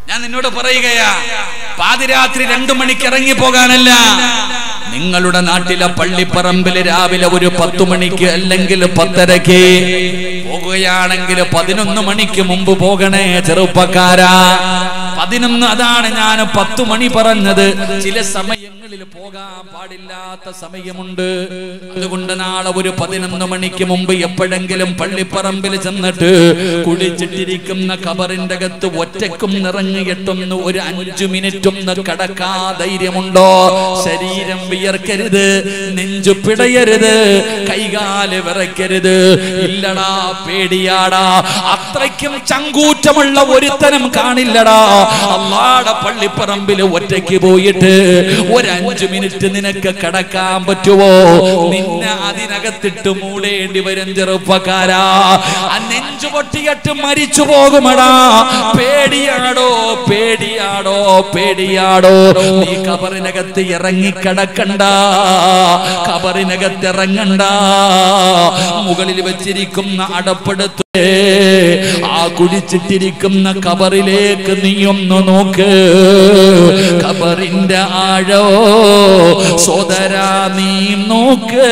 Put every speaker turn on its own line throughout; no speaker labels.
ഞാൻ നിന്നോട് പറയുകയാ പാതിരാത്രി രണ്ടു മണിക്ക് ഇറങ്ങി പോകാനല്ല നിങ്ങളുടെ നാട്ടിലെ പള്ളിപ്പറമ്പിൽ രാവിലെ ഒരു പത്തു മണിക്ക് അല്ലെങ്കിൽ പത്തരക്ക് പോകുകയാണെങ്കിൽ പതിനൊന്ന് മണിക്ക് മുമ്പ് പോകണേ ചെറുപ്പക്കാരാ പതിനൊന്ന് അതാണ് ഞാൻ പത്തു മണി പറഞ്ഞത് ചില സമയങ്ങളിൽ പോകാൻ പാടില്ലാത്ത സമയമുണ്ട് അതുകൊണ്ട് നാളെ ഒരു പതിനൊന്ന് മണിക്ക് മുമ്പ് എപ്പോഴെങ്കിലും പള്ളിപ്പറമ്പിൽ ചെന്നിട്ട് കുളിച്ചിട്ടിരിക്കുന്ന കബറിന്റെ അകത്ത് ഒറ്റക്കും നിറങ്ങിയിട്ടൊന്ന് ഒരു അഞ്ചു മിനിറ്റ് ഒന്ന് കടക്കാ ധൈര്യമുണ്ടോ ശരീരം വിയർക്കരുത് നെഞ്ചു പിടയരുത് കൈകാല് വിറയ്ക്കരുത് ഇല്ലടാ പേടിയാടാ അത്രയ്ക്കും ചങ്കൂറ്റമുള്ള ഒരുത്തനം കാണില്ലടാ അള്ളാടെ പള്ളിപ്പറമ്പിൽ ഒറ്റയ്ക്ക് പോയിട്ട് ഒരു അഞ്ചു മിനിറ്റ് നിനക്ക് കടക്കാൻ പറ്റുമോ നിന്നെ അതിനകത്തിട്ട് മൂടേണ്ടി വരും ചെറുപ്പക്കാരാ ആ നെഞ്ചു പൊട്ടിയിട്ട് മരിച്ചു പോകുമടാ പേടിയാടോ പേടിയാടോ പേടിയാടോ നീ കബറിനകത്ത് ഇറങ്ങിക്കിടക്കണ്ട കബറിനകത്ത് ഇറങ്ങണ്ട മുകളിൽ വെച്ചിരിക്കുന്ന അടപ്പെടുത്ത് ആ കുടിച്ചിട്ടിരിക്കുന്ന കബറിലേക്ക് നീ ഒന്ന് നോക്ക് കബറിന്റെ ആഴോ സോദരാ നീ നോക്ക്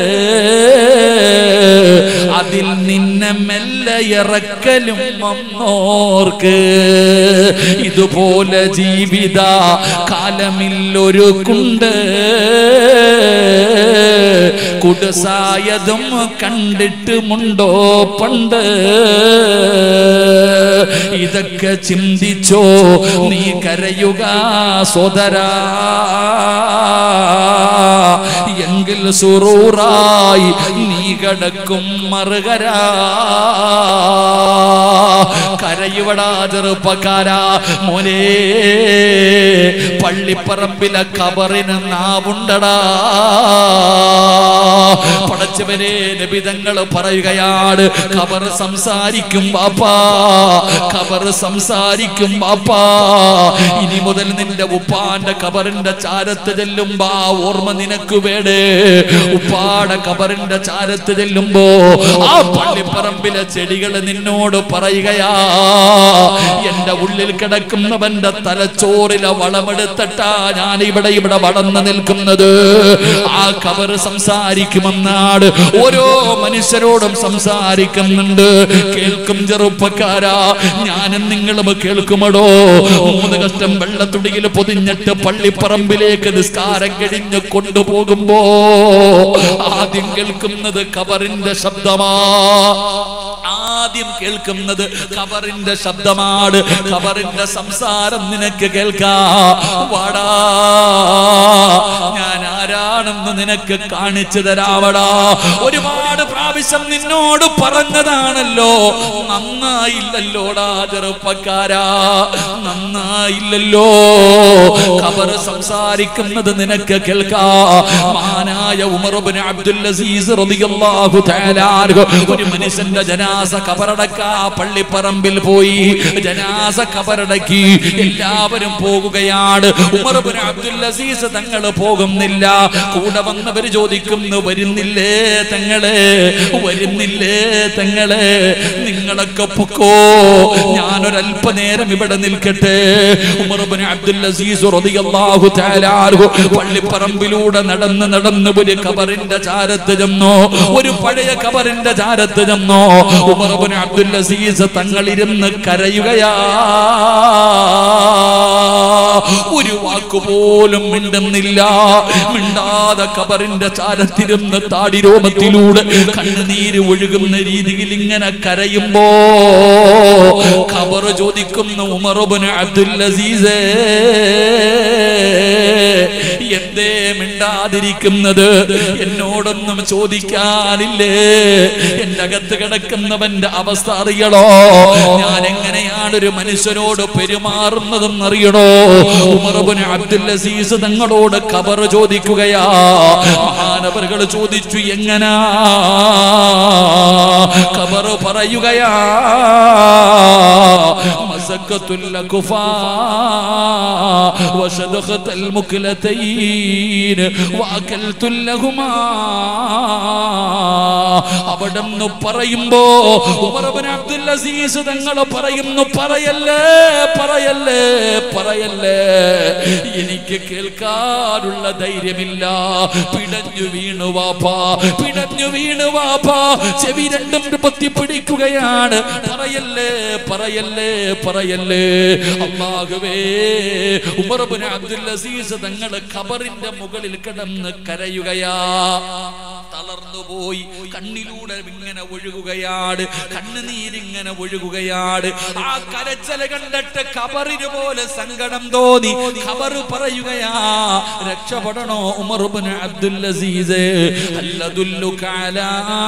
അതിൽ നിന്നെ മെല്ലെ ഇറക്കലും വന്നോർക്ക് ഇതുപോലെ ജീവിത കാലമില്ലൊരു കുണ്ട് കുടസായതും കണ്ടിട്ടുമുണ്ടോ പണ്ട് ഇതൊക്കെ ചിന്തിച്ചോ നീ കരയുക സോദരാ എങ്കിൽ സുറൂറായി നീ കടക്കും മറുകരാ കരയുവടാ ചെറുപ്പക്കാരാ മോനെ പള്ളിപ്പറമ്പിലെ കബറിന് നാവുണ്ടടാ പടച്ചവനെ നബിതങ്ങൾ പറയുകയാണ് കബർ സംസാരിക്കും ബാപ്പാ കബർ സംസാരിക്കും ബാപ്പാ ഇനി മുതൽ നിന്റെ ഉപ്പാന്റെ കബറിന്റെ ചാരത്ത് ചെല്ലുമ്പോ ആ ഓർമ്മ നിനക്ക് വേടേ ഉപ്പാടെ കബറിന്റെ ചാരത്ത് ചെല്ലുമ്പോ ആ പള്ളിപ്പറമ്പിലെ ചെടികൾ നിന്നോട് പറയുകയാ എന്റെ ഉള്ളിൽ കിടക്കുന്നവന്റെ തലച്ചോറിലെ വളമെടുത്തിട്ടാ ഞാൻ ഇവിടെ ഇവിടെ വളർന്നു നിൽക്കുന്നത് ആ കബർ സംസാരിക്കുമെന്നാണ് ഓരോ മനുഷ്യരോടും സംസാരിക്കുന്നുണ്ട് കേൾക്കും ചെറുപ്പക്കാരാ ഞാനും നിങ്ങളും കേൾക്കുമടോ മൂന്ന് കഷ്ടം വെള്ളത്തുടിയിൽ പൊതിഞ്ഞിട്ട് പള്ളിപ്പറമ്പിലേക്ക് നിസ്കാരം കഴിഞ്ഞ് കൊണ്ടുപോകുമ്പോ ആദ്യം കേൾക്കുന്നത് കബറിന്റെ ശബ്ദമാ ആദ്യം കേൾക്കുന്നത് ഖബറിന്റെ ശബ്ദമാണ് ഖബറിന്റെ സംസാരം നിനക്ക് കേൾക്കാ വാടാ ഞാൻ ആരാണെന്ന് നിനക്ക് കാണിച്ചു തരാവടാ ഒരുപാട് പ്രാവശ്യം നിന്നോട് പറഞ്ഞതാണല്ലോ നന്നായില്ലല്ലോടാ ചെറുപ്പക്കാരാ നന്നായില്ലല്ലോ ഖബർ സംസാരിക്കുന്നത് നിനക്ക് കേൾക്കാ മഹാനായ ഉമർബിൻ അബ്ദുൽ അസീസ് റളിയല്ലാഹു തആല അൻഹു ഒരു മനുഷ്യന്റെ ജനാസ കബറടക്ക പള്ളിപ്പറമ്പിൽ പോയി ജനാസ കബറടക്കി എല്ലാവരും പോകുകയാണ് ഉമർബിൻ അബ്ദുൽ അസീസ് തങ്ങൾ പോകുന്നില്ല കൂടെ വന്നവർ ചോദിക്കുന്നു വരുന്നില്ലേ തങ്ങളെ വരുന്നില്ലേ തങ്ങളെ നിങ്ങളൊക്കെ പൊക്കോ ഞാനൊരല്പനേരം ഇവിടെ നിൽക്കട്ടെ ഉമർബിൻ അബ്ദുൽ അസീസ് റളിയല്ലാഹു തആല അൻഹു പള്ളിപ്പറമ്പിലൂടെ നടന്ന് നടന്ന് ഒരു കബറിന്റെ ചാരത്ത് ചെന്നു ഒരു പഴയ കബറിന്റെ ചാരത്ത് ചെന്നു ഉമർബിൻ അബ്ദുൽ അസീസ് തങ്ങളിരുന്ന് കരയുകയാ ഒരു വാക്കുപോലും മിണ്ടുന്നില്ല മിണ്ടാതെ കബറിന്റെ ചാരത്തിരുന്ന് താടിരോമത്തിലൂടെ കണ്ണുനീര് ഒഴുകുന്ന രീതിയിൽ ഇങ്ങനെ കരയുമ്പോ ഖബർ ചോദിക്കുന്ന ഉമർബിൻ അബ്ദുൽ അസീസേ എന്തേ മിണ്ടാതിരിക്കുന്നത് എന്നോടൊന്നും ചോദിക്കാനില്ലേ എന്റെ അകത്ത് കിടക്കുന്നവന്റെ അവസ്ഥ അറിയണോ ഞാൻ എങ്ങനെയാണ് ഒരു മനുഷ്യനോട് പെരുമാറുന്നതെന്ന് അറിയണോ ഉമർബിൻ അബ്ദുൽ അസീസ് തങ്ങളോട് ഖബർ ചോദിക്കുകയാ മഹാനവറുകൾ ചോദിച്ചു എങ്ങനാ ഖബർ പറയുകയാ وزكة الأكفاء وشدخت المكلتين وأكلت لهما അവിടെ നിന്ന് പറയുമ്പോ ഉമർബിൻ അബ്ദുൽ അസീസ് തങ്ങൾ പറയുന്നു പറയല്ലേ പറയല്ലേ പറയല്ലേ എനിക്ക് കേൾക്കാനുള്ള ധൈര്യമില്ല പിടഞ്ഞു വീണു വാപ്പാ പിടഞ്ഞു വീണു വാപ്പാ ചെവി രണ്ടും പൊത്തി പിടിക്കുകയാണ് പറയല്ലേ പറയല്ലേ പറയല്ലേ അള്ളാഹുവേ ഉമർബിൻ അബ്ദുൽ അസീസ് തങ്ങൾ ഖബറിന്റെ മുകളിൽ കിടന്ന് കരയുകയാ തളർന്നുപോയി കണ്ണിലൂടെ ഇങ്ങനെ ഒഴുകുകയാണ് കണ്ണുനീരിങ്ങനെ ഒഴുകുകയാണ് ആ കരച്ചല കണ്ടിട്ട് ഖബറിന് പോലെ സങ്കടം തോന്നി ഖബർ പറയുകയാ രക്ഷപ്പെടണോ ഉമർബിന് അബ്ദുൽ അസീസ് അല്ലദുല്ലുക അലാ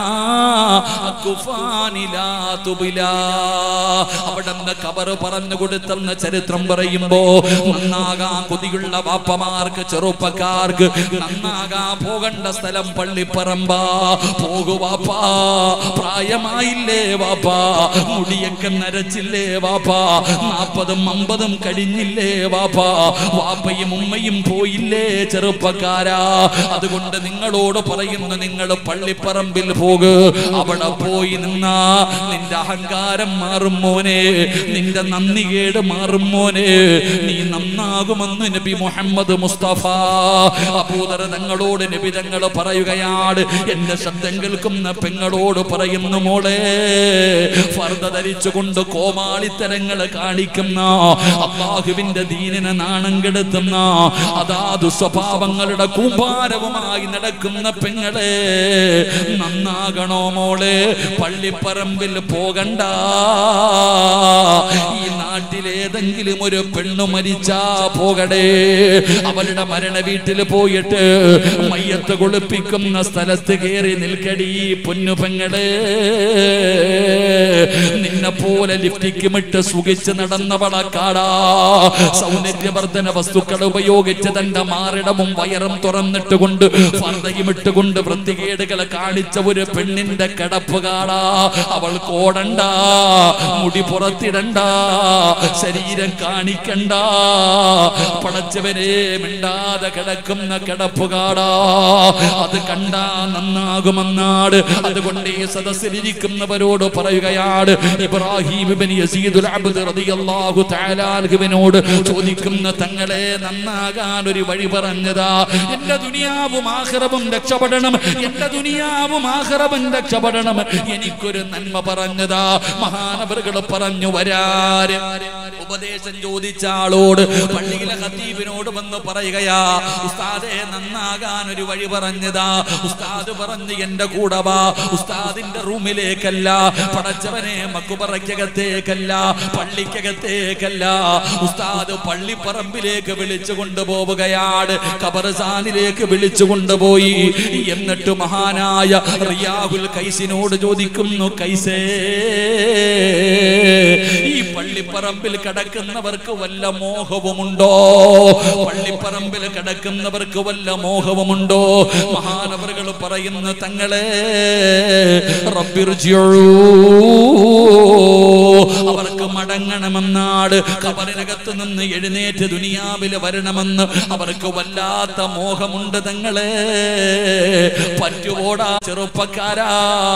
അക്ഫാനി ലാ തുബിലാ അവിടുന്ന് ഖബർ പറഞ്ഞു കൊടുത്തെന്ന ചരിത്രം പറയുമ്പോ നന്നാകാൻ കൊതിയുള്ള വാപ്പമാർക്ക് ചെറുപ്പക്കാർക്ക് നന്നാകാൻ പോകേണ്ട സ്ഥലം പള്ളിപ്പറമ്പാ പോകു വാപ്പാ പ്രായമായില്ലേ വാപ്പാ മുടിയൊക്കെ നരച്ചില്ലേ വാപ്പാ നാപ്പതും അമ്പതും കഴിഞ്ഞില്ലേ വാപ്പാ വാപ്പയും ഉമ്മയും പോയില്ലേ ചെറുപ്പക്കാരാ അതുകൊണ്ട് നിങ്ങളോട് പറയുന്നു നിങ്ങൾ പള്ളിപ്പറമ്പിൽ പോക് അവിടെ പോയി നിന്നാ നിന്റെ അഹങ്കാരം മാറും മോനെ നിന്റെ നന്ദികേട് മാറും മോനെ നീ നന്നാകുമെന്ന് നബി മുഹമ്മദ് മുസ്തഫ അബൂദർ തങ്ങളോട് നബി തങ്ങൾ പറയുകയാണ് എന്റെ ശബ്ദം കേൾക്കുന്ന പെങ്ങളോട് പറയുന്നു മോളെ ഫർദ ധരിച്ചുകൊണ്ട് കോമാളിത്തരങ്ങൾ കാണിക്കുന്ന അള്ളാഹുവിന്റെ ദീനിനെ നാണം കെടുത്തുന്ന അതാതു സ്വഭാവങ്ങളുടെ കൂമ്പാരവുമായി നടക്കുന്ന പെങ്ങളെ നന്നാകണോ മോളെ പള്ളിപ്പറമ്പിൽ പോകണ്ട ഈ നാട്ടിലേതെങ്കിലും ഒരു പെണ്ണു മരിച്ചാ പോകടേ അവരുടെ മരണ വീട്ടിൽ പോയിട്ട് മയ്യത്ത് കുളിപ്പിക്കുന്ന സ്ഥലത്ത് കയറി നിൽക്കടി പൊന്നു പെങ്ങളെ നിന്നെ പോലെ ലിഫ്റ്റിക്കുമിട്ട് സുഖിച്ച് നടന്നവളക്കാടാ സൗന്ദര്യവർദ്ധന വസ്തുക്കൾ ഉപയോഗിച്ച് തന്റെ മാറിടവും വയറും തുറന്നിട്ട് കൊണ്ട് ഫർദയും ഇട്ടുകൊണ്ട് വൃത്തികേടുകളെ കാണിച്ച ഒരു പെണ്ണിന്റെ കിടപ്പ് കാടാ അവൾ കോടണ്ട മുടി പുറത്തിടണ്ട ശരീരം കാണിക്കണ്ട പടച്ചവനെ മിണ്ടാതെ കിടക്കുന്ന കിടപ്പ് കാടാ അത് കണ്ടാ നന്നാകുമെന്നാണ് അതുകൊണ്ട് ഈ സദസ്സിലിരിക്കുന്നവരോട് പറയുകയാണ് ഇബ്രാഹിം ഇബ്നു യസീദുൽ അബ്ദ് റളിയല്ലാഹു തആല അൻഹുവിനോട് ചോദിക്കുന്ന തങ്ങളെ നന്നാകാൻ ഒരു വഴി പറഞ്ഞതാ എന്റെ ദുനിയാവും ആഖിറവും രക്ഷപ്പെടണം എന്റെ ദുനിയാവും ആഖിറവും രക്ഷപ്പെടണം എനിക്കൊരു നന്മ പറഞ്ഞതാ മഹാനവറുകൾ പറഞ്ഞു വരാര് ഉപദേശം ചോദിച്ച ആളോട് പള്ളിയിലെ ഖത്തീബിനോട് വന്ന് പറയുകയാ ഉസ്താദെ നന്നാകാൻ ഒരു വഴി പറഞ്ഞതാ ഉസ്താദ് പറഞ്ഞ് എന്റെ കൂടെ വാ ഉസ്താദിന്റെ റൂമിലേക്കല്ല പടച്ചവനെ മക്കുപറയ്ക്കകത്തേക്കല്ല പള്ളിക്കകത്തേക്കല്ല ഉസ്താദ് പള്ളിപ്പറമ്പിലേക്ക് വിളിച്ചു കൊണ്ടുപോവുകയാണ് ഖബർസാനിലേക്ക് വിളിച്ചു കൊണ്ടുപോയി എന്നിട്ട് മഹാനായ റിയാഹുൽ കൈസിനോട് ചോദിക്കുന്നു കൈസേ ഈ പള്ളിപ്പറമ്പിൽ കിടക്കുന്നവർക്ക് വല്ല മോഹവുമുണ്ടോ പള്ളിപ്പറമ്പിൽ കിടക്കുന്നവർക്ക് വല്ല മോഹവുമുണ്ടോ മഹാനവറുകൾ പറയുന്ന തങ്ങളെ റബ്ബിർജിഊ അവർക്ക് മടങ്ങണമെന്നാട് കബറിനകത്ത് നിന്ന് എഴുന്നേറ്റ് ദുനിയാവിൽ വരണമെന്ന് അവർക്ക് വല്ലാത്ത മോഹമുണ്ട് തങ്ങളെ പറ്റുപോടാ ചെറുപ്പക്കാരാ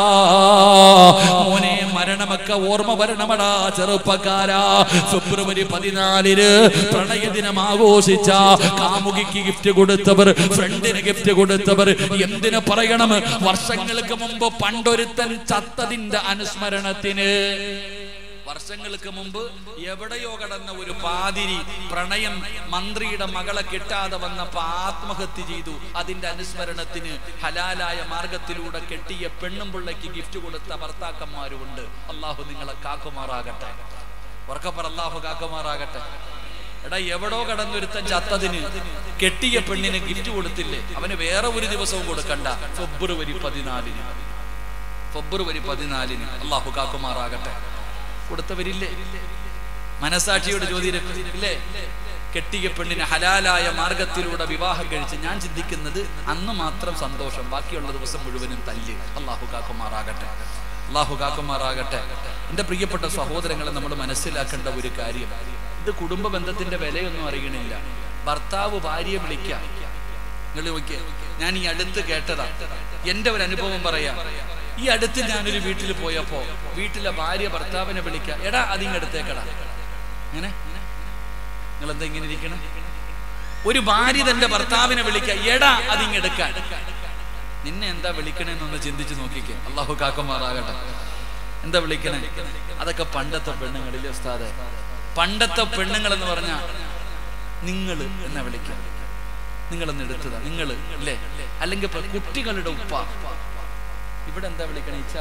മോനെ മരണമൊക്കെ ഓർമ്മ വരണമടാ ചെറുപ്പക്കാരാ ഫെബ്രുവരി പതിനാലിന് പ്രണയദിനം ആഘോഷിച്ച കാമുകിക്ക് ഗിഫ്റ്റ് കൊടുത്തവർ ഫ്രണ്ടിന് ഗിഫ്റ്റ് കൊടുത്തവർ എന്തിനു പറയണം വർഷങ്ങൾക്ക് മുമ്പ് പണ്ടൊരുത്തൻ ചത്തതിന്റെ അനുസ്മരണത്തിന് വർഷങ്ങൾക്ക് മുമ്പ് എവിടെയോ കടന്ന ഒരു പാതിരി പ്രണയം മന്ത്രിയുടെ മകളെ കിട്ടാതെ വന്നപ്പോ ആത്മഹത്യ ചെയ്തു അതിന്റെ അനുസ്മരണത്തിന് ഹലാലായ മാർഗത്തിലൂടെ കെട്ടിയ പെണ്ണും പിള്ളയ്ക്ക് ഗിഫ്റ്റ് കൊടുത്ത ഭർത്താക്കന്മാരുമുണ്ട് അള്ളാഹു നിങ്ങളെ കാക്കുമാറാകട്ടെ ഉറക്കപ്പറ അള്ളാഹു കാക്കുമാറാകട്ടെ എടാ എവിടോ കടന്നൊരുത്തൻ ചത്തതിന് കെട്ടിയ പെണ്ണിന് ഗിഫ്റ്റ് കൊടുത്തില്ലേ അവന് വേറെ ഒരു ദിവസവും കൊടുക്കണ്ട ഫെബ്രുവരി പതിനാലിന് ഫെബ്രുവരി പതിനാലിന് അള്ളാഹു കാക്കുമാറാകട്ടെ കൊടുത്തവരില്ലേ മനസാക്ഷിയോട് ചോദ്യം ഇല്ലേ കെട്ടിയ പെണ്ണിന് ഹലാലായ മാർഗത്തിലൂടെ വിവാഹം കഴിച്ച് ഞാൻ ചിന്തിക്കുന്നത് അന്ന് മാത്രം സന്തോഷം ബാക്കിയുള്ള ദിവസം മുഴുവനും തല്ല് അള്ളാഹു കാക്കുമാറാകട്ടെ അള്ളാഹു കാക്കുമാറാകട്ടെ എൻ്റെ പ്രിയപ്പെട്ട സഹോദരങ്ങളെ നമ്മൾ മനസ്സിലാക്കേണ്ട ഒരു കാര്യം ഇത് കുടുംബ ബന്ധത്തിന്റെ വിലയൊന്നും അറിയണില്ല ഭർത്താവ് ഭാര്യയെ വിളിക്കാം നിങ്ങൾ നോക്കിയേ ഞാൻ ഈ അടുത്ത് കേട്ടതാ എൻ്റെ ഒരു അനുഭവം പറയാം ഈ അടുത്ത് ഞാനൊരു വീട്ടിൽ പോയപ്പോ വീട്ടിലെ ഭാര്യ ഭർത്താവിനെ വിളിക്കാം എടാ അതിങ്ങടുത്തേക്കടാ അങ്ങനെ നിങ്ങൾ എന്താ ഇങ്ങനെ ഇരിക്കണം ഒരു ഭാര്യ തന്റെ ഭർത്താവിനെ വിളിക്ക എടാ അതിങ്ങെടുക്കാൻ നിന്നെ എന്താ വിളിക്കണേന്നൊന്ന് ചിന്തിച്ചു നോക്കിക്കേ അള്ളാഹു കാക്കന്മാറാകട്ടെ എന്താ വിളിക്കണേ അതൊക്കെ പണ്ടത്തെ പെണ്ണുങ്ങളിലെ ഉസ്താദെ പണ്ടത്തെ പെണ്ണുങ്ങൾ എന്ന് പറഞ്ഞ നിങ്ങൾ എന്നാ വിളിക്കാം നിങ്ങളെന്ന് എടുത്തതാ നിങ്ങൾ അല്ലേ അല്ലെങ്കിൽ ഇപ്പൊ കുട്ടികളുടെ ഉപ്പ ഇവിടെ എന്താ വിളിക്കണേ ഇച്ഛ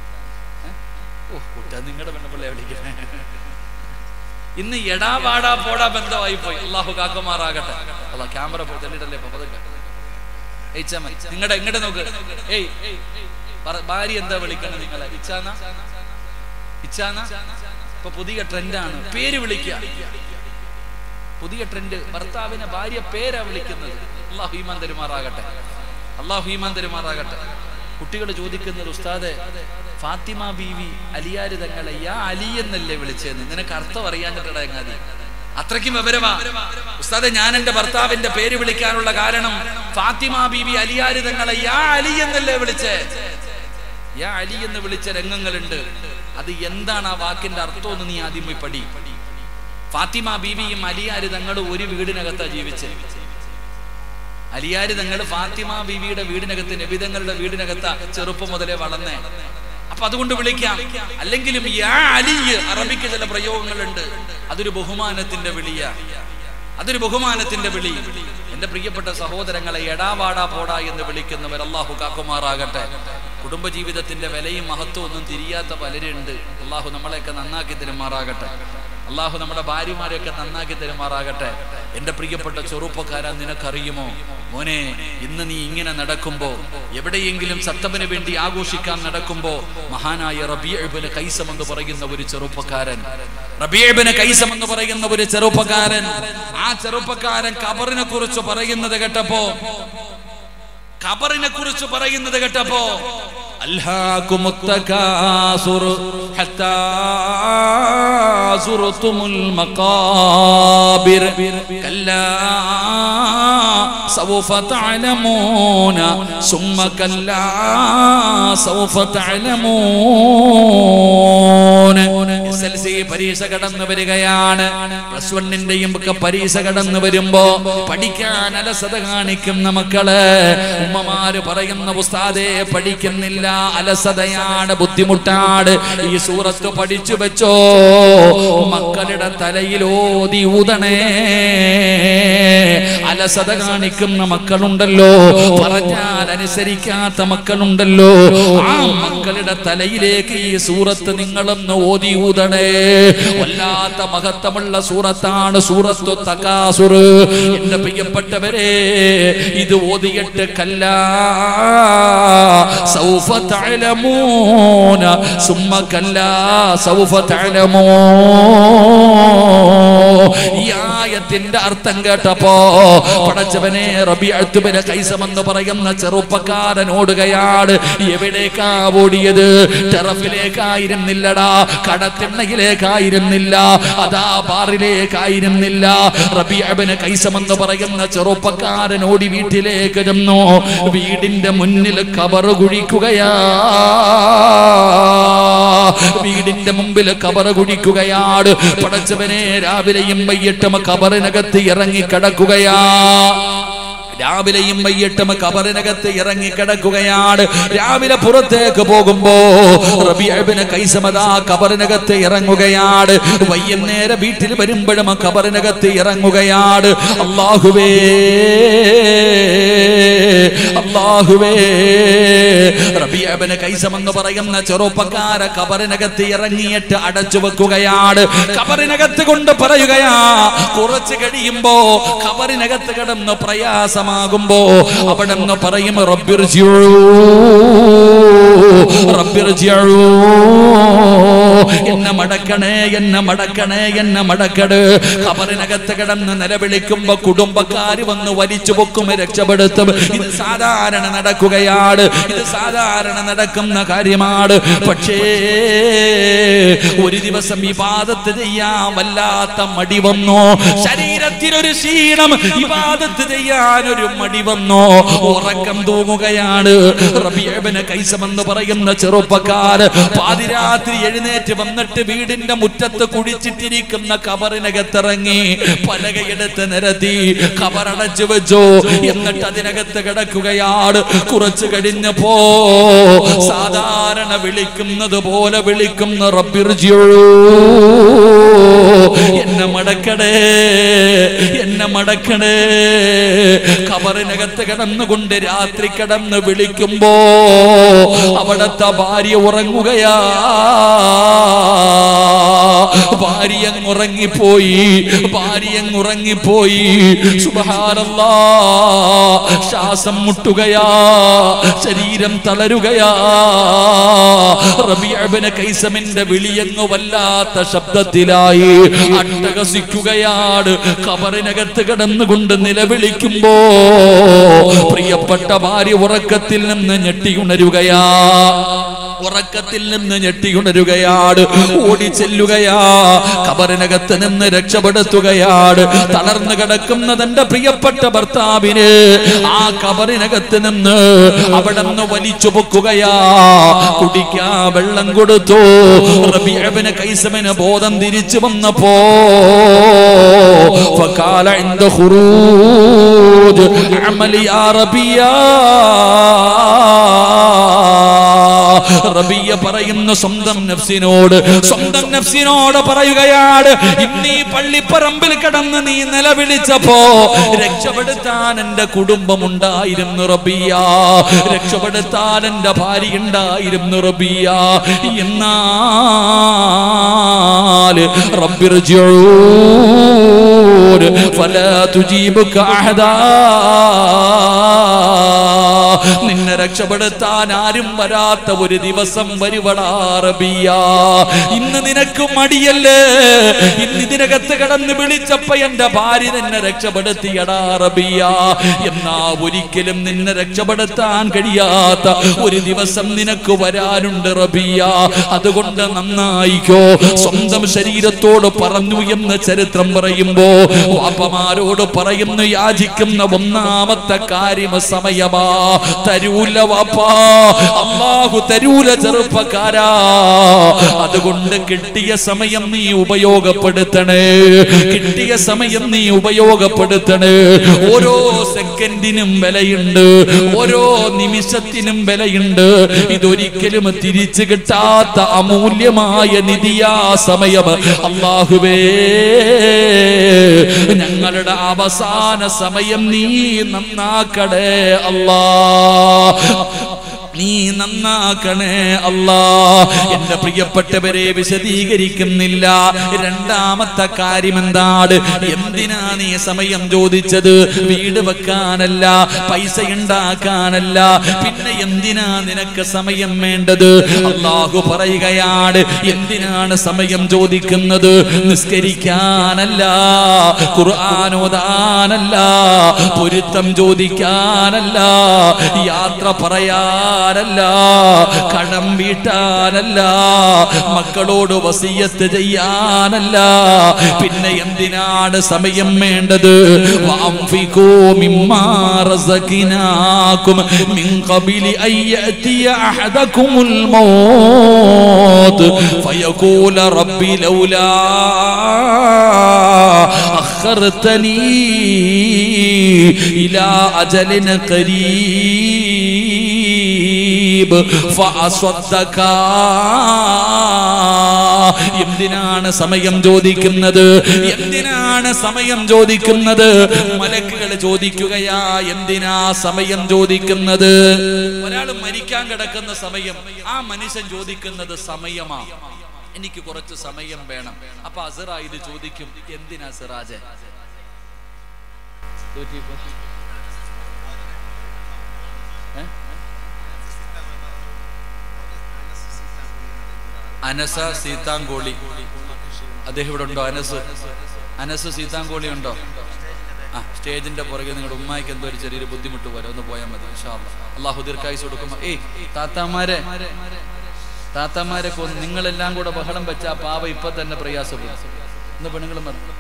ഓ കുട്ട നിങ്ങളുടെ പെണ്ണുപിള്ളയെ വിളിക്കണേ ഇന്ന് എടാ വാടാ പോടാ ബന്ധമായി പോയി അള്ളാഹു കാക്കുമാറാകട്ടെ അല്ല ക്യാമറ പോയി തെളിയിടല്ലേ നിങ്ങളുടെ ഇങ്ങോട്ട് നോക്ക് ഏയ് പറ- ഭാര്യ എന്താ വിളിക്കണം നിങ്ങളെ ഇച്ചാന ഇച്ചാന ഇപ്പൊ പുതിയ ട്രെൻഡാണ് പേര് വിളിക്കുക പുതിയ ട്രെൻഡ് ഭർത്താവിനെ ഭാര്യ പേരാ വിളിക്കുന്നത് അള്ളാഹു ഈമാൻ തരുമാറാകട്ടെ അള്ളാഹു ഈമാൻ തരുമാറാകട്ടെ കുട്ടികൾ ചോദിക്കുന്നത് ഉസ്താദെ ഫാത്തിമ ബീവി അലിയാര് തങ്ങളെ യാ അലി എന്നല്ലേ വിളിച്ചതെന്ന് നിനക്ക് അർത്ഥം അറിയാഞ്ഞിട്ടടാ എങ്ങാതി അത്രയ്ക്കും വിവരമാ ഉസ്താദെ ഞാൻ എന്റെ ഭർത്താവിന്റെ പേര് വിളിക്കാനുള്ള കാരണം ഫാത്തിമ ബീവി അലിയാര് തങ്ങളെ യാ അലി എന്നല്ലേ വിളിച്ചേ യാ അലി എന്ന് വിളിച്ച രംഗങ്ങളുണ്ട് അത് എന്താണ് ആ വാക്കിന്റെ അർത്ഥം എന്ന് നീ ആദ്യം പോയി പടി ഫാത്തിമ ബീവിയും അലിയാര് തങ്ങളും ഒരു വീടിനകത്താ ജീവിച്ചത് അലിയാര് തങ്ങൾ ഫാത്തിമ ബീവിയുടെ വീടിനകത്ത് നബിതങ്ങളുടെ വീടിനകത്താ ചെറുപ്പം മുതലേ വളർന്നേ അപ്പൊ അതുകൊണ്ട് വിളിക്കാം അല്ലെങ്കിലും യാ അലി അറബിക്ക് ചില പ്രയോഗങ്ങളുണ്ട് അതൊരു ബഹുമാനത്തിന്റെ വിളിയ അതൊരു ബഹുമാനത്തിന്റെ വിളി എന്റെ പ്രിയപ്പെട്ട സഹോദരങ്ങളെ എടാവാടാ പോടാ എന്ന് വിളിക്കുന്നവർ അള്ളാഹു കാക്കുമാറാകട്ടെ കുടുംബജീവിതത്തിന്റെ വിലയും മഹത്വം ഒന്നും തിരിയാത്ത പലരുണ്ട് അള്ളാഹു നമ്മളെയൊക്കെ നന്നാക്കി തരുമാറാകട്ടെ അള്ളാഹു നമ്മുടെ ഭാര്യമാരെയൊക്കെ നന്നാക്കി തരുമാറാകട്ടെ എന്റെ പ്രിയപ്പെട്ട ചെറുപ്പക്കാരാ നിനക്കറിയുമോ മോനെ ഇന്ന് നീ ഇങ്ങനെ നടക്കുമ്പോ എവിടെയെങ്കിലും സത്തബന് വേണ്ടി ആഘോഷിക്കാൻ നടക്കുമ്പോ മഹാനായ റബിയബിന് കൈസം എന്ന് പറയുന്ന ഒരു ചെറുപ്പക്കാരൻ റബിയബിന് കൈസം എന്ന് പറയുന്ന ഒരു ചെറുപ്പക്കാരൻ ആ ചെറുപ്പക്കാരൻ കബറിനെ കുറിച്ച് പറയുന്നത് കേട്ടപ്പോ ഖബറിനെ കുറിച്ച് പറയുന്നത് കേട്ടപ്പോ ألهاكم التكاثر حتى زرتم المقابر كلا سوف تعلمون ثم كلا سوف تعلمون എസ് എൽ സി പരീക്ഷ കടന്നു വരികയാണ് പ്ലസ് വണ്ണിന്റെയും ഒക്കെ പരീക്ഷ കടന്നു വരുമ്പോ പഠിക്കാൻ അലസത കാണിക്കുന്ന മക്കള് ഉമ്മമാര് പറയുന്ന ഉസ്താദേ പഠിക്കുന്നില്ല അലസതയാണ് ബുദ്ധിമുട്ടാണ് ഈ സൂറത്ത് പഠിച്ചു വെച്ചോ മക്കളുടെ തലയിൽ ഓതി ഊതണേ അലസത കാണിക്കുന്ന മക്കളുണ്ടല്ലോ പറഞ്ഞാൽ അനുസരിക്കാത്ത മക്കളുണ്ടല്ലോ ആ മക്കളുടെ തലയിലേക്ക് ഈ സൂറത്ത് നിങ്ങളൊന്ന് ഓതി ഊതണേ വല്ലാത്ത മഹത്വമുള്ള സൂറത്താണ് സൂറത്തു തകാസുർ എന്റെ പ്രിയപ്പെട്ടവരെ ഇത് ഓതിയിട്ട് കല്ല സൗഫ തഅലമൂന സുമ്മ കല്ല സൗഫ തഅലമൂ ഈ ആയത്തിന്റെ അർത്ഥം കേട്ടപ്പോ പടച്ചവനെ റബിഅത്തുബിന് കൈസമെന്ന് പറയുന്ന ചെറുപ്പക്കാരൻ ഓടുകയാണ് എവിടേക്കാ ഓടിയത് ടെറഫിലേക്കായിരുന്നില്ലടാ കടത്തിണ്ണയിലേക്കായിരുന്നില്ല അതാ ബാറിലേക്കായിരുന്നില്ല റബിഅബിന് കൈസമെന്ന് പറയുന്ന ചെറുപ്പക്കാരൻ ഓടി വീട്ടിലേക്ക് ചെന്നു വീടിന്റെ മുന്നിൽ കബർ കുഴിക്കുകയാ വീടിന്റെ മുമ്പിൽ കബർ കുഴിക്കുകയാണ് പടച്ചവനെ രാവിലെയും വൈകിട്ടും കബറിനകത്ത് ഇറങ്ങി കിടക്കുകയാ രാവിലെയും വൈകിട്ടും കബറിനകത്ത് ഇറങ്ങി കിടക്കുകയാണ് രാവിലെ പുറത്തേക്ക് പോകുമ്പോ റബിയബിന് കൈസമതാ കബറിനകത്ത് ഇറങ്ങുകയാണ് വൈകുന്നേരം വീട്ടിൽ വരുമ്പോഴും കബറിനകത്ത് ഇറങ്ങുകയാണ് അള്ളാഹുവേ അള്ളാഹുവേ റബിയബിന് കൈസമെന്ന് പറയുന്ന ചെറുപ്പക്കാര കബറിനകത്ത് ഇറങ്ങിയിട്ട് അടച്ചു വെക്കുകയാണ് കബറിനകത്ത് കൊണ്ട് പറയുകയാ കുറച്ച് കഴിയുമ്പോ കബറിനകത്ത് കിടന്ന് പ്രയാസമാണ് പ്രയാസമാകുമ്പോ അവിടെ നിന്ന് പറയും റബ്ബിർജിഊ റബ്ബിർജിഊ എന്നെ മടക്കണേ എന്നെ മടക്കണേ എന്നെ മടക്കട് ഖബറിനകത്ത് കിടന്ന് നിലവിളിക്കുമ്പോ കുടുംബക്കാര് വന്ന് വലിച്ചു പൊക്കും രക്ഷപ്പെടുത്തും ഇത് സാധാരണ നടക്കുകയാണ് ഇത് സാധാരണ നടക്കുന്ന കാര്യമാണ് പക്ഷേ ഒരു ദിവസം വിവാദത്ത് ചെയ്യാൻ വല്ലാത്ത മടി വന്നോ ശരീരത്തിനൊരു ക്ഷീണം വിവാദത്ത് ചെയ്യാൻ ഒരു മടി വന്നോ ഉറക്കം തൂങ്ങുകയാണ് റബിയബിന് കൈസമെന്ന് പറയുന്ന ചെറുപ്പക്കാര് പാതിരാത്രി എഴുന്നേറ്റ് വന്നിട്ട് വീടിന്റെ മുറ്റത്ത് കുടിച്ചിട്ടിരിക്കുന്ന കബറിനകത്തിറങ്ങി പലകയെടുത്ത് നിരത്തി കബറടച്ചു വെച്ചു എന്നിട്ട് അതിനകത്ത് കിടക്കുകയാണ് കുറച്ചു കഴിഞ്ഞപ്പോ സാധാരണ വിളിക്കുന്നത് പോലെ വിളിക്കുന്ന റബ്ബിർജിയോ എന്നെ മടക്കടേ എന്നെ മടക്കണേ കബറിനകത്ത് കിടന്നുകൊണ്ട് രാത്രി കിടന്ന് വിളിക്കുമ്പോ അവിടത്തെ ഭാര്യ ഉറങ്ങുകയാ ഭാര്യ അങ്ങ് ഉറങ്ങിപ്പോയി ഭാര്യ അങ്ങ് ഉറങ്ങിപ്പോയി സുബഹാനല്ലാ ശ്വാസം മുട്ടുകയാ ശരീരം തളരുകയാ റബിയബിന് കൈസമിന്റെ വിളിയങ്ങ് വല്ലാത്ത ശബ്ദത്തിലായി അട്ടഹസിക്കുകയാണ് കബറിനകത്ത് കിടന്നുകൊണ്ട് നിലവിളിക്കുമ്പോ പ്രിയപ്പെട്ട ഭാര്യ ഉറക്കത്തിൽ നിന്ന് ഞെട്ടി ഉണരുകയാ ഉറക്കത്തിൽ നിന്ന് ഞെട്ടിയുണരുകയാണ് ഓടി ചെല്ലുകയാ കബറിനകത്ത് നിന്ന് രക്ഷപ്പെടുത്തുകയാണ് തളർന്നു കിടക്കുന്ന തന്റെ പ്രിയപ്പെട്ട ഭർത്താവിന് ആ കബറിനകത്ത് നിന്ന് അവിടെ നിന്ന് വലിച്ചു പൊക്കുകയാ കുടിക്കാ വെള്ളം കൊടുത്തു റബിയബിന് കൈസമിന് ബോധം തിരിച്ചു വന്നപ്പോ فقال عند خروج عمل يا ربيا റബിയ പറയുന്ന സ്വന്തം നഫ്സിനോട് സ്വന്തം നഫ്സിനോട് പറയുകയാണ് ഇന്നീ പള്ളിപ്പറമ്പിൽ കിടന്ന് നീ നിലവിളിച്ചപ്പോ രക്ഷപ്പെടുത്താൻ എന്റെ കുടുംബം ഉണ്ടായിരുന്നു റബിയ രക്ഷപ്പെടുത്താൻ എന്റെ ഭാര്യ ഉണ്ടായിരുന്നു റബിയ എന്നാൽ റബ്ബിർജിഊൻ ഫലാ തുജീബുക അഹദാ നിന്നെ രക്ഷപ്പെടുത്താൻ ആരും വരാത്ത ഒരു ദിവസം വരുവടാറബിയ ഇന്ന് നിനക്ക് മടിയല്ലേ ഇന്ന് ഇതിനകത്ത് കിടന്ന് വിളിച്ചപ്പോ എന്റെ ഭാര്യ നിന്നെ രക്ഷപ്പെടുത്തിയടാറബിയ എന്നാ ഒരിക്കലും നിന്നെ രക്ഷപ്പെടുത്താൻ കഴിയാത്ത ഒരു ദിവസം നിനക്ക് വരാനുണ്ട് റബിയ അതുകൊണ്ട് നന്നായിക്കോ സ്വന്തം ശരീരത്തോട് പറഞ്ഞു എന്ന് ചരിത്രം പറയുമ്പോ വാപ്പമാരോട് പറയുന്നു യാചിക്കുന്ന ഒന്നാമത്തെ കാര്യം സമയമാ തരൂല വാപ്പാ അള്ളാഹു തരൂല ചെറുപ്പക്കാരാ അതുകൊണ്ട് കിട്ടിയ സമയം നീ ഉപയോഗപ്പെടുത്തണേ കിട്ടിയ സമയം നീ ഉപയോഗപ്പെടുത്തണേ ഓരോ സെക്കൻഡിനും വിലയുണ്ട് ഓരോ നിമിഷത്തിനും വിലയുണ്ട് ഇതൊരിക്കലും തിരിച്ചു കിട്ടാത്ത അമൂല്യമായ നിധിയാ സമയം അള്ളാഹുവേ ഞങ്ങളുടെ അവസാന സമയം നീ നന്നാക്കടേ അല്ലാ നീ നന്നാക്കണേ അല്ലാ എന്റെ പ്രിയപ്പെട്ടവരെ വിശദീകരിക്കുന്നില്ല രണ്ടാമത്തെ കാര്യം എന്താണ് എന്തിനാ നീ സമയം ചോദിച്ചത് വീട് വെക്കാനല്ല പൈസ ഉണ്ടാക്കാനല്ല പിന്നെ എന്തിനാ നിനക്ക് സമയം വേണ്ടത് അള്ളാഹു പറയുകയാണ് എന്തിനാണ് സമയം ചോദിക്കുന്നത് നിസ്കരിക്കാനല്ല ഖുർആാനോദാനല്ല പൊരുത്തം ചോദിക്കാനല്ല യാത്ര പറയാനല്ല കടം വീട്ടാനല്ല മക്കളോട് വസീയത്ത് ചെയ്യാനല്ല പിന്നെ എന്തിനാണ് സമയം വേണ്ടത് വഅൻഫിഖൂ മിമ്മാ റസഖ്നാകും മിൻ ഖബിലി അൻ യഅതിയ അഹദകുമുൽ മൗത്ത് ഫയഖൂല റബ്ബി ലൗലാ അഖർതനീ ഇലാ അജലിൻ ഖരീബ് ഫഅസ്വദ്ദക എന്തിനാണ് സമയം ചോദിക്കുന്നത് എന്തിനാണ് സമയം ചോദിക്കുന്നത് മലക്കുകൾ ചോദിക്കുകയാ എന്തിനാ സമയം ചോദിക്കുന്നത് ഒരാൾ മരിക്കാൻ കിടക്കുന്ന സമയം ആ മനുഷ്യൻ ചോദിക്കുന്നത് സമയമാ എനിക്ക് കുറച്ച് സമയം വേണം അപ്പൊ അസറ ഇത് ചോദിക്കും എന്തിനാ സിറാജെ അനസ സീതാങ്കോളി അദ്ദേഹം ഇവിടെ ഉണ്ടോ അനസ് അനസ് സീതാങ്കോളി ഉണ്ടോ ആ സ്റ്റേജിന്റെ പുറകെ നിങ്ങളുടെ ഉമ്മായിക്ക് എന്തോ ഒരു ചെറിയൊരു ബുദ്ധിമുട്ട് പോലെ ഒന്ന് പോയാൽ മതി ഇൻഷാ അല്ലാ. അള്ളാഹു ദീർഘായുസ് കൊടുക്കുമ്പോ ഏയ് താത്താമാരെ താത്താമാരെ കൊന്ന് നിങ്ങളെല്ലാം കൂടെ ബഹളം വെച്ച ആ പാവ ഇപ്പൊ തന്നെ പ്രയാസപ്പെടും ഇന്ന് പെണ്ണുങ്ങളും പറഞ്ഞു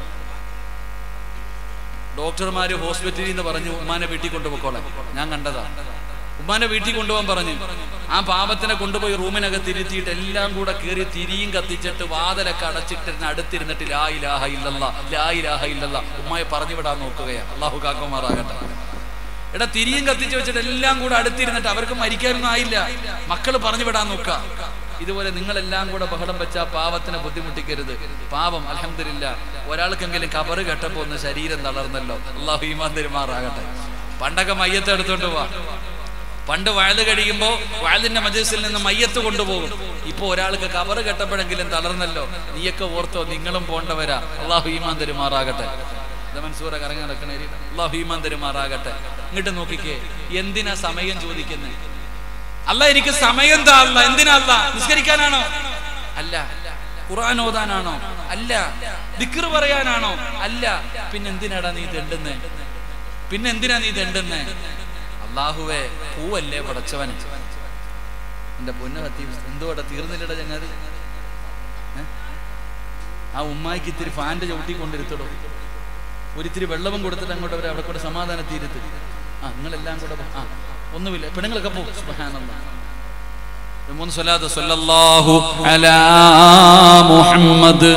ഡോക്ടർമാര് ഹോസ്പിറ്റലിൽ നിന്ന് പറഞ്ഞു ഉമ്മാനെ വീട്ടിൽ കൊണ്ടുപോയിക്കോളാം ഞാൻ കണ്ടതാ ഉമ്മാനെ വീട്ടിൽ കൊണ്ടുപോകാൻ പറഞ്ഞു ആ പാപത്തിനെ കൊണ്ടുപോയി റൂമിനകത്ത് ഇരുത്തിയിട്ട് എല്ലാം കൂടെ കയറി തിരിയും കത്തിച്ചിട്ട് വാതിലൊക്കെ അടച്ചിട്ട് അടുത്തിരുന്നിട്ട് ലാ ഇലാഹ ഇല്ലല്ല ലാ ഇലാഹ ഇല്ലല്ല ഉമ്മയെ പറഞ്ഞു വിടാൻ നോക്കുകയാ അള്ളാഹു കാക്കമാറാകട്ടെ എടാ തിരിയും കത്തിച്ച് വെച്ചിട്ട് എല്ലാം കൂടെ അടുത്തിരുന്നിട്ട് അവർക്ക് മരിക്കാനൊന്നും ആയില്ല മക്കൾ പറഞ്ഞു വിടാൻ നോക്ക ഇതുപോലെ നിങ്ങളെല്ലാം കൂടെ ബഹളം വെച്ച ആ പാവത്തിനെ ബുദ്ധിമുട്ടിക്കരുത് പാവം അലഹമില്ല ഒരാൾക്കെങ്കിലും കബറ് കെട്ടപ്പോ ഒന്ന് ശരീരം തളർന്നല്ലോ അള്ളാഹു ഈമാൻ തെരുമാറാകട്ടെ പണ്ടൊക്കെ മയ്യത്ത് എടുത്തോണ്ട് പോവാ പണ്ട് വയല് കഴിയുമ്പോ വയലിന്റെ മജീസിൽ നിന്ന് മയ്യത്ത് കൊണ്ടുപോകും ഇപ്പൊ ഒരാൾക്ക് കബറ് കെട്ടപ്പോഴെങ്കിലും തളർന്നല്ലോ നീയൊക്കെ ഓർത്തോ നിങ്ങളും പോണ്ടവരാ അള്ളാഹു ഈമാൻ തെരുമാറാകട്ടെ ഇത് മൻസൂറ കറങ്ങി നടക്കണ അള്ളാഹു ഈമാൻ തെരുമാറാകട്ടെ ഇങ്ങോട്ട് നോക്കിക്കേ എന്തിനാ സമയം ചോദിക്കുന്നത് അല്ല എനിക്ക് സമയം താ അല്ല എന്തിനാ അല്ല നിസ്കരിക്കാനാണോ അല്ല ഖുർആൻ ഓതാനാണോ അല്ല ദിക്ർ പറയാനാണോ അല്ല പിന്നെ എന്തിനാടാ നീ തെണ്ടുന്നേ പിന്നെ എന്തിനാ നീ തെണ്ടുന്നേ അള്ളാഹുവേ പൂവല്ലേ പടച്ചവൻ എന്റെ പൊന്നു കത്തി എന്തുവാടാ തീർന്നില്ലടാ ചങ്ങാതി ഏ? ആ ഉമ്മായിക്ക് ഇത്തിരി ഫാന്റെ ചവിട്ടി കൊണ്ടിരുത്തടോ ഒരിത്തിരി വെള്ളവും കൊടുത്തിട്ട് അങ്ങോട്ട് അവരെ അവിടെ കൂടെ സമാധാനത്തിരുത്ത് ആ നിങ്ങളെല്ലാം കൂടെ പോ. ആ ഒന്നുമില്ല പെണ്ണുങ്ങളൊക്കെ പോകും മൂന്ന് സ്വലാത്ത് സല്ലല്ലാഹു അലാ മുഹമ്മദ്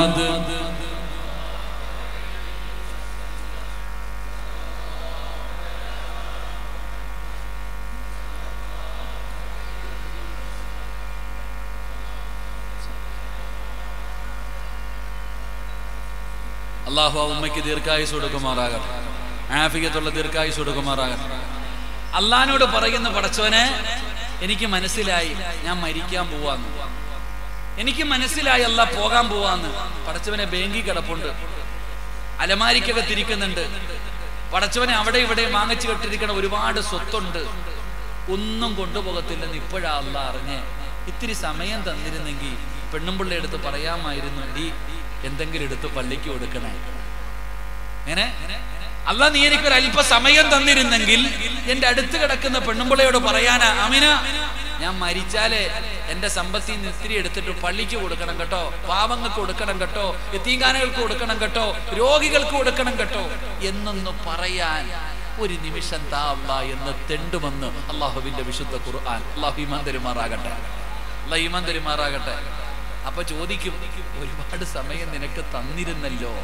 അള്ളാഹു ആ ഉമ്മയ്ക്ക് ദീർഘായുസ് കൊടുക്കുമാറാകട്ടെ ആഫിക്കത്തുള്ള ദീർഘായുസ് കൊടുക്കുമാറാകട്ടെ അള്ളഹാനോട് പറയുന്ന പടച്ചവനെ എനിക്ക് മനസ്സിലായി ഞാൻ മരിക്കാൻ പോവാന്ന് എനിക്ക് മനസ്സിലായി അല്ല പോകാൻ പോവാന്ന് പടച്ചവനെ ബാങ്കിൽ കിടപ്പുണ്ട് അലമാരിക്കൊക്കെ തിരിക്കുന്നുണ്ട് പടച്ചവനെ അവിടെ ഇവിടെ വാങ്ങിച്ചു കെട്ടിരിക്കണ ഒരുപാട് സ്വത്തുണ്ട് ഒന്നും കൊണ്ടുപോകത്തില്ലെന്ന് ഇപ്പോഴാ അല്ല അറിഞ്ഞേ ഇത്തിരി സമയം തന്നിരുന്നെങ്കിൽ പെണ്ണുമ്പിള്ള എടുത്ത് പറയാമായിരുന്നു ഡി എന്തെങ്കിലും എടുത്ത് പള്ളിക്ക് കൊടുക്കണേ എങ്ങനെ അല്ല നീ എനിക്ക് ഒരു അല്പ സമയം തന്നിരുന്നെങ്കിൽ എന്റെ അടുത്ത് കിടക്കുന്ന പെണ്ണുമ്പിള്ളയോട് പറയാനാ അമിന ഞാൻ മരിച്ചാലേ എന്റെ സമ്പത്തിൽ നിന്ന് ഇത്തിരി എടുത്തിട്ട് പള്ളിക്ക് കൊടുക്കണം കേട്ടോ പാവങ്ങൾക്ക് കൊടുക്കണം കേട്ടോ എത്തീങ്കാനകൾക്ക് കൊടുക്കണം കേട്ടോ രോഗികൾക്ക് കൊടുക്കണം കേട്ടോ എന്നൊന്ന് പറയാൻ ഒരു നിമിഷം താ അല്ലാ എന്ന് തെണ്ടുമെന്ന് അള്ളാഹുവിന്റെ വിശുദ്ധ ഖുർആൻ അള്ളാഹു ഈമാൻ തരുമാറാകട്ടെ അള്ളാഹ് ഈമാൻ തരുമാറാകട്ടെ അപ്പൊ ചോദിക്കും ഒരുപാട് സമയം നിനക്ക് തന്നിരുന്നല്ലോ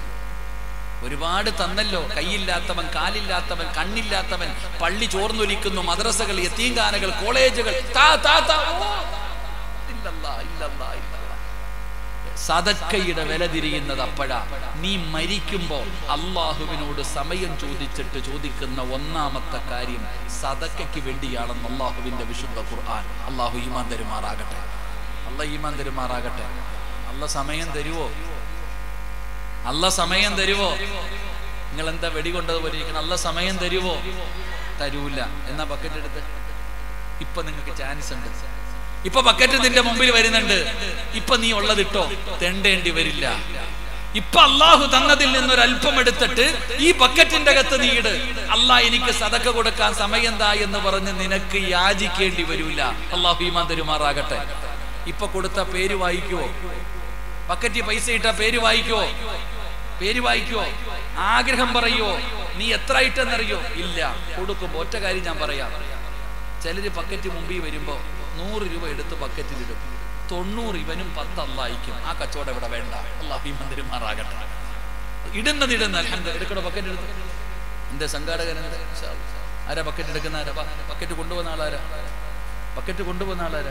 ഒരുപാട് തന്നല്ലോ കൈയില്ലാത്തവൻ കാലില്ലാത്തവൻ കണ്ണില്ലാത്തവൻ പള്ളി ചോർന്നൊലിക്കുന്നു മദ്രസകൾ യത്തീങ്കാനകൾ കോളേജുകൾ താ താ താ ഓ! ഇല്ലല്ലാ, ഇല്ലല്ലാ, ഇല്ലല്ലാ. സദക്കയുടെ വില തിരിയുന്നത് അപ്പോഴാ നീ മരിക്കുമ്പോ അള്ളാഹുവിനോട് സമയം ചോദിച്ചിട്ട് ചോദിക്കുന്ന ഒന്നാമത്തെ കാര്യം സദക്കയ്ക്ക് വേണ്ടിയാണെന്ന് അള്ളാഹുവിന്റെ വിശുദ്ധ ഖുർആൻ അള്ളാഹു ഈമാൻ തരുമാറാകട്ടെ അല്ല ഈമാൻ തരുമാറാകട്ടെ അല്ല സമയം തരുവോ അല്ല സമയം തരുവോ നിങ്ങൾ എന്താ വെടികൊണ്ടതുപോലെ ഇരിക്കണം അല്ല സമയം തരുവോ തരൂല എന്നാ ബക്കറ്റ് എടുത്ത് ഇപ്പൊ നിങ്ങൾക്ക് ചാൻസ് ഉണ്ട് ഇപ്പൊ ബക്കറ്റ് നിന്റെ മുമ്പിൽ വരുന്നുണ്ട് ഇപ്പൊ നീ ഉള്ളതിട്ടോ തെണ്ടേണ്ടി വരില്ല ഇപ്പൊ അള്ളാഹു തന്നതിൽ നിന്നൊരു അല്പം എടുത്തിട്ട് ഈ ബക്കറ്റിന്റെ അകത്ത് നീ ഇട് അള്ളാഹ് എനിക്ക് സതക്ക കൊടുക്കാൻ സമയം താ എന്ന് പറഞ്ഞ് നിനക്ക് യാചിക്കേണ്ടി വരൂല അള്ളാഹു ഈമാൻ തരുമാറാകട്ടെ ഇപ്പൊ കൊടുത്ത പേര് വായിക്കുവോ ബക്കറ്റ് പൈസ ഇട്ട പേര് വായിക്കോ പേര് വായിക്കോ ആഗ്രഹം പറയോ നീ എത്ര ഇട്ടെന്നറിയോ ഇല്ല കൊടുക്കുമ്പോ ഒറ്റ കാര്യം ഞാൻ പറയാം ചിലര് ബക്കറ്റ് മുമ്പിൽ വരുമ്പോ നൂറ് രൂപ എടുത്ത് ബക്കറ്റിലിടും തൊണ്ണൂറ് ഇവനും പത്ത് അല്ലായിക്കും ആ കച്ചവടം ഇവിടെ വേണ്ട അള്ളാഹി മന്ദിരമാറാകട്ടെ ഇടുന്നത് ഇടുന്ന അൽഹംദുലില്ലാ. എടുക്കണോ ബക്കറ്റ് എടുത്ത് എന്റെ സംഘാടകൻ എന്ത്? ഇൻഷാ അല്ലാ. ആരാ ബക്കറ്റ് എടുക്കുന്ന ആരാ വാ, ബക്കറ്റ് കൊണ്ടുപോകുന്ന ആളാരാ ബക്കറ്റ് കൊണ്ടുപോകുന്ന ആളാരാ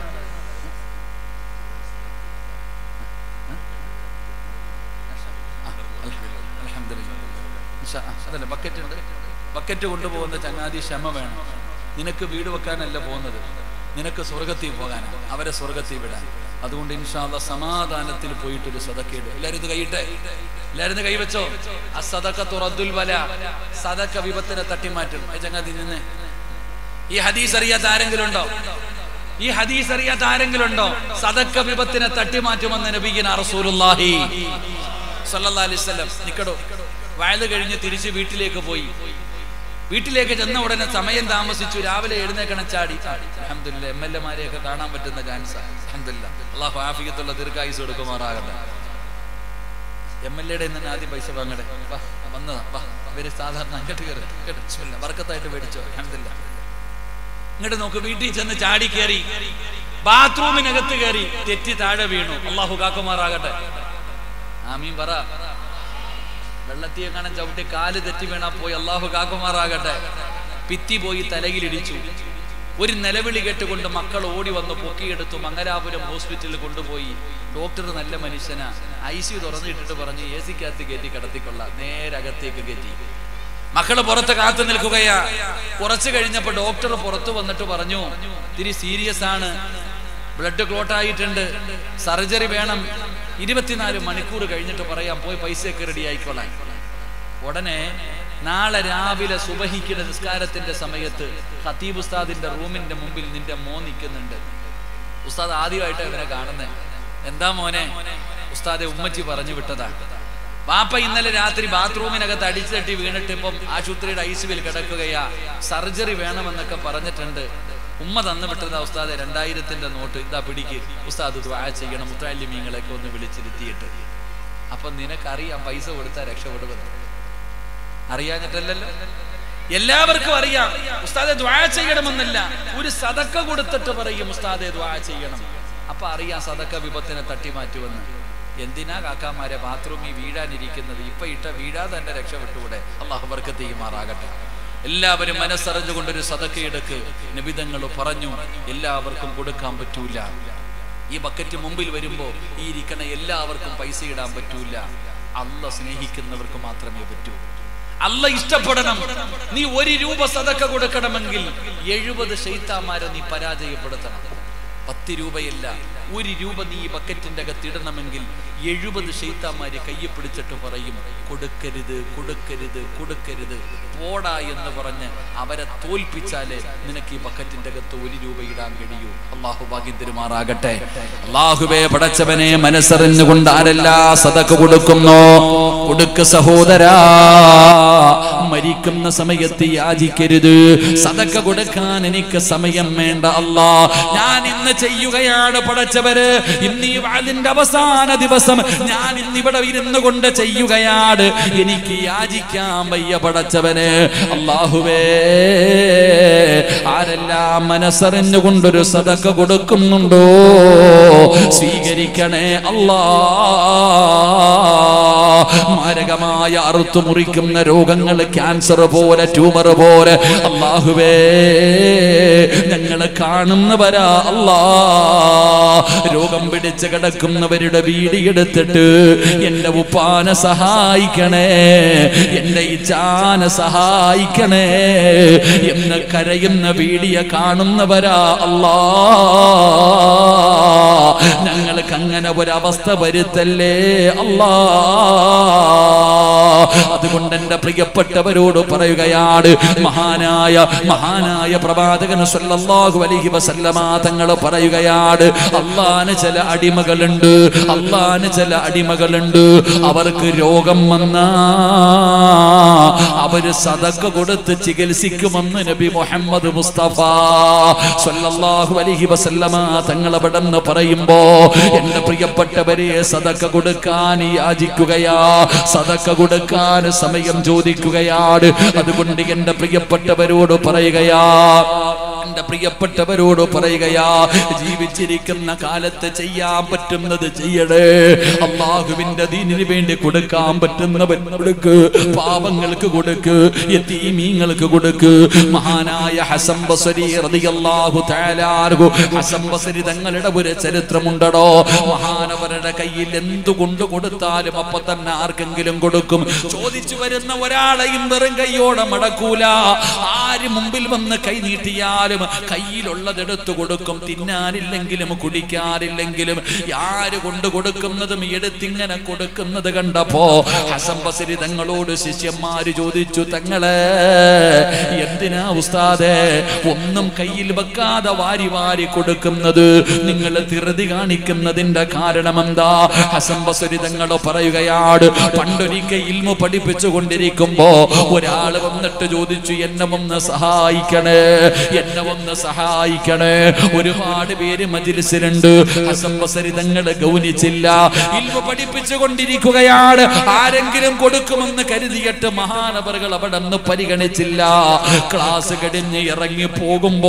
അതല്ല ബക്കറ്റ് ഉണ്ട് ബക്കറ്റ് കൊണ്ടുപോകുന്ന ചങ്ങാതി ക്ഷമ വേണം നിനക്ക് വീട് വെക്കാനല്ല പോകുന്നത് നിനക്ക് സ്വർഗത്തിൽ പോകാനാണ് അവരെ സ്വർഗത്തിൽ വിടാൻ അതുകൊണ്ട് ഇൻഷാല്ല സമാധാനത്തിൽ പോയിട്ടൊരു സദക്കയിട് എല്ലാവരും ഇത് കൈയിട്ടെ എല്ലാവരും ഇത് കൈവച്ചോ ആ സദക്ക തുറദ്ദുൽ വല സദക്ക വിപത്തിനെ തട്ടിമാറ്റും ഏ ചങ്ങാതി നിന്ന് ഈ ഹദീസ് അറിയാത്ത ആരെങ്കിലും ഉണ്ടോ ഈ ഹദീസ് അറിയാത്ത ആരെങ്കിലും ഉണ്ടോ സദക്ക വിപത്തിനെ തട്ടിമാറ്റുമെന്ന് നബീന റസൂലുള്ളാഹി സല്ലല്ലാഹു അലൈഹി വസല്ലം നിക്കടോ വയത് കഴിഞ്ഞ് തിരിച്ച് വീട്ടിലേക്ക് പോയി വീട്ടിലേക്ക് ചെന്ന ഉടനെ സമയം താമസിച്ചു രാവിലെ എഴുന്നേക്കണം ചാടി അഹമ്മദില്ല എം എൽ എമാരെയൊക്കെ കാണാൻ പറ്റുന്ന ചാൻസ് അഹമ്മദില്ല അള്ളാഹു ആഫിയത്തുള്ള ദീർഘായുസ് കൊടുക്കുമാറാകട്ടെ എം എൽ എയുടെ നിന്ന് ആദ്യം പൈസ വാങ്ങടെ വാ വന്നതാ വാ ഇവര് സാധാരണ അങ്ങോട്ട് കയറി കേട്ടോ ബിസ്മില്ലാ. ബർക്കത്തായിട്ട് മേടിച്ചോ അഹമ്മദില്ല ഇങ്ങോട്ട് നോക്ക് വീട്ടിൽ ചെന്ന് ചാടി കയറി ബാത്റൂമിനകത്ത് കയറി തെറ്റി താഴെ വീണു അള്ളാഹു കാക്കുമാറാകട്ടെ ആമീൻ പറ വെള്ളത്തിയെ കാണാൻ ചവിട്ടി കാല് തെറ്റി വീണാ പോയി അള്ളാഹു കാക്കുമാറാകട്ടെ ഭിത്തി പോയി തലയിലിടിച്ചു ഒരു നിലവിളി കേട്ടുകൊണ്ട് മക്കൾ ഓടി വന്ന് പൊക്കിയെടുത്തു മംഗലാപുരം ഹോസ്പിറ്റലിൽ കൊണ്ടുപോയി ഡോക്ടർ നല്ല മനുഷ്യനാ ഐ സി തുറന്നിട്ടിട്ട് പറഞ്ഞു എ സിക്കകത്ത് കയറ്റി കിടത്തിക്കൊള്ളാം നേരെ അകത്തേക്ക് കയറ്റി മക്കള് പുറത്ത് കാത്തു നിൽക്കുകയാ കുറച്ച് കഴിഞ്ഞപ്പോ ഡോക്ടർ പുറത്തു വന്നിട്ട് പറഞ്ഞു ഇത്തിരി സീരിയസ് ആണ് ബ്ലഡ് ക്ലോട്ട് ആയിട്ടുണ്ട് സർജറി വേണം ഇരുപത്തിനാല് മണിക്കൂർ കഴിഞ്ഞിട്ട് പറയാം പോയി പൈസയൊക്കെ റെഡി ആയിക്കോളാൻ ഉടനെ നാളെ രാവിലെ സുബഹിക്കുന്ന നിസ്കാരത്തിന്റെ സമയത്ത് ഖത്തീബ് ഉസ്താദിന്റെ റൂമിന്റെ മുമ്പിൽ നിന്റെ മോ നിൽക്കുന്നുണ്ട് ഉസ്താദ് ആദ്യമായിട്ട് ഇവനെ കാണുന്നേ എന്താ മോനെ ഉസ്താദെ ഉമ്മച്ചി പറഞ്ഞു വിട്ടതാ വാപ്പ ഇന്നലെ രാത്രി ബാത്റൂമിനകത്ത് അടിച്ചട്ടി വീണിട്ട് ഇപ്പം ആശുപത്രിയുടെ ഐസിവിൽ കിടക്കുകയാ സർജറി വേണമെന്നൊക്കെ പറഞ്ഞിട്ടുണ്ട് ഉമ്മ തന്നു വിട്ടതാ ഉസ്താദെ രണ്ടായിരത്തിന്റെ നോട്ട് ഇതാ പിടിക്ക് ഉസ്താദ് ദ്വാ ചെയ്യണം മുത്താലിമീങ്ങളൊക്കെ ഒന്ന് വിളിച്ചിരുത്തിയിട്ട് അപ്പൊ നിനക്കറിയാം പൈസ കൊടുത്താൽ രക്ഷപ്പെടുമെന്ന് അറിയാഞ്ഞിട്ടല്ലല്ലോ എല്ലാവർക്കും അറിയാം ഉസ്താദെ ദ്വാ ചെയ്യണമെന്നില്ല ഒരു സതക്ക കൊടുത്തിട്ട് പറയും ഉസ്താദെ ദ്വാ ചെയ്യണം അപ്പൊ അറിയാം സതക്ക വിപത്തിനെ തട്ടിമാറ്റുമെന്ന് എന്തിനാ കാക്കാമാരെ ബാത്റൂമിൽ വീഴാനിരിക്കുന്നത് ഇപ്പൊ ഇട്ട വീഴാതെ തന്നെ രക്ഷപ്പെട്ടുകൂടെ അള്ളാഹു ബർക്ക് തീയുമാറാകട്ടെ എല്ലാവരും മനസ്സറിഞ്ഞുകൊണ്ടൊരു സതക്ക എടുക്ക് നിബിതങ്ങൾ പറഞ്ഞു എല്ലാവർക്കും കൊടുക്കാൻ പറ്റൂല ഈ ബക്കറ്റ് മുമ്പിൽ വരുമ്പോ ഈ ഇരിക്കണ എല്ലാവർക്കും പൈസ ഇടാൻ പറ്റൂല അല്ല സ്നേഹിക്കുന്നവർക്ക് മാത്രമേ പറ്റൂ അല്ല ഇഷ്ടപ്പെടണം നീ ഒരു രൂപ സതക്ക കൊടുക്കണമെങ്കിൽ എഴുപത് ശൈത്താമാരെ നീ പരാജയപ്പെടുത്തണം പത്ത് രൂപയല്ല ഒരു രൂപ നീ ഈ ബക്കറ്റിന്റെ അകത്തിടണമെങ്കിൽ എഴുപത് ശൈത്താമാരെ കയ്യെ പിടിച്ചിട്ട് പറയും കൊടുക്കരുത് കൊടുക്കരുത് കൊടുക്കരുത് പോടാ എന്ന് പറഞ്ഞ് അവരെ തോൽപ്പിച്ചാലേ നിനക്ക് ഈ ബക്കറ്റിന്റെ അകത്ത് ഒരു രൂപ ഇടാൻ കഴിയൂ അള്ളാഹു ഭാഗ്യം തരുമാറാകട്ടെ അള്ളാഹുബേ പടച്ചവനെ മനസ്സറിഞ്ഞുകൊണ്ട് ആരെല്ലാ സതക്ക് കൊടുക്കുന്നോ കൊടുക്ക് സഹോദരാ മരിക്കുന്ന സമയത്ത് യാചിക്കരുത് സതക്ക കൊടുക്കാൻ എനിക്ക് സമയം വേണ്ട അല്ലാ ഞാൻ ഇന്ന് ചെയ്യുകയാണ് പടച്ചവര് ഇന്ന് ഈ വാലിന്റെ അവസാന ദിവസം ഞാൻ ഇന്ന് ഇവിടെ ഇരുന്നു കൊണ്ട് ചെയ്യുകയാണ് എനിക്ക് യാചിക്കാൻ വയ്യ പടച്ചവന് അള്ളാഹുവേ ആരെല്ലാം മനസ്സറിഞ്ഞുകൊണ്ടൊരു സതക്ക കൊടുക്കുന്നുണ്ടോ സ്വീകരിക്കണേ അല്ലാ മാരകമായ അറുത്തു മുറിക്കുന്ന രോഗങ്ങൾ ക്യാൻസർ പോലെ ട്യൂമർ പോലെ അള്ളാഹുവേ ഞങ്ങള് കാണുന്നവരാ അല്ലാ രോഗം പിടിച്ച് കിടക്കുന്നവരുടെ വീടിയെടുത്തിട്ട് എന്റെ ഉപ്പാനെ സഹായിക്കണേ എന്റെ ഇച്ചാനെ സഹായിക്കണേ എന്ന് കരയുന്ന വീടിയ കാണുന്നവരാ അല്ലാ ഞങ്ങൾക്ക് അങ്ങനെ ഒരവസ്ഥ വരുത്തല്ലേ അല്ലാ അതുകൊണ്ട് എന്റെ പ്രിയപ്പെട്ടവരോട് പറയുകയാണ് മഹാനായ മഹാനായ പ്രവാചകൻ സല്ലല്ലാഹു അലൈഹി വസല്ലമ തങ്ങൾ പറയുകയാണ് അള്ളാന് ചില അടിമകളുണ്ട് അള്ളാന് ചില അടിമകളുണ്ട് അവർക്ക് രോഗം വന്നാ അവര് സദക്ക കൊടുത്ത് ചികിത്സിക്കുമെന്ന് നബി മുഹമ്മദ് മുസ്തഫ സല്ലല്ലാഹു അലൈഹി വസല്ലമ തങ്ങൾ അവിടെ നിന്ന് പറയുമ്പോ എന്റെ പ്രിയപ്പെട്ടവരെ സദക്ക കൊടുക്കാൻ യാചിക്കുകയാ സദക്ക കൊടുക്കാൻ സമയം ചോദിക്കുകയാണ് അതുകൊണ്ട് എന്റെ പ്രിയപ്പെട്ടവരോട് പറയുകയാ എന്റെ പ്രിയപ്പെട്ടവരോട് പറയുകയാ ജീവിച്ചിരിക്കുന്ന കാലത്ത് ചെയ്യാൻ പറ്റുന്നത് ചെയ്യണേ അള്ളാഹുവിന്റെ ദീനിന് വേണ്ടി കൊടുക്കാൻ പറ്റുന്നവൻ കൊടുക്ക് പാപങ്ങൾക്ക് കൊടുക്ക് യതീമീങ്ങൾക്ക് കൊടുക്ക് മഹാനായ ഹസൻ ബസരി റളിയല്ലാഹു തആല അൻഹു ഹസൻ ബസരി തങ്ങളുടെ ഒരു ചരിത്രമുണ്ടടോ മഹാനവരുടെ കയ്യിൽ എന്തു കൊണ്ട് കൊടുത്താലും അപ്പൊ തന്നെ ആർക്കെങ്കിലും കൊടുക്കും ചോദിച്ചു വരുന്ന ഒരാളെയും വെറും കൈയോടെ മടക്കൂല ആര് മുമ്പിൽ വന്ന് കൈ നീട്ടിയാലും കയ്യിലുള്ളതെടുത്തു കൊടുക്കും തിന്നാനില്ലെങ്കിലും കുടിക്കാറില്ലെങ്കിലും ആര് കൊണ്ട് കൊടുക്കുന്നതും എടുത്തിങ്ങനെ കൊടുക്കുന്നത് കണ്ടപ്പോ ഹസൻ ബസരി തങ്ങളോട് ശിഷ്യന്മാര് ചോദിച്ചു തങ്ങളെ എന്തിനാ ഉസ്താദെ ഒന്നും കയ്യിൽ വെക്കാതെ വാരി വാരി കൊടുക്കുന്നത് നിങ്ങൾ ധൃതി കാണിക്കുന്നതിന്റെ കാരണം എന്താ ഹസൻ ബസരി തങ്ങൾ പറയുകയാണ് പണ്ടൊരിക്കൽ ഇൽമു പഠിപ്പിച്ചു കൊണ്ടിരിക്കുമ്പോ ഒരാള് വന്നിട്ട് ചോദിച്ചു എന്നെ ഒന്ന് സഹായിക്കണേ എന്നെ ഒന്ന് സഹായിക്കണേ ഒരുപാട് പേര് മജിലിസിലുണ്ട് ഹസൻ ബസരി തങ്ങൾ ഗൗനിച്ചില്ല ഇൽമു പഠിപ്പിച്ചു കൊണ്ടിരിക്കുകയാണ് ആരെങ്കിലും കൊടുക്കുമെന്ന് കരുതിയിട്ട് മഹാനവറുകൾ അവിടെ നിന്ന് പരിഗണിച്ചില്ല ക്ലാസ് കഴിഞ്ഞ് ഇറങ്ങി പോകുമ്പോ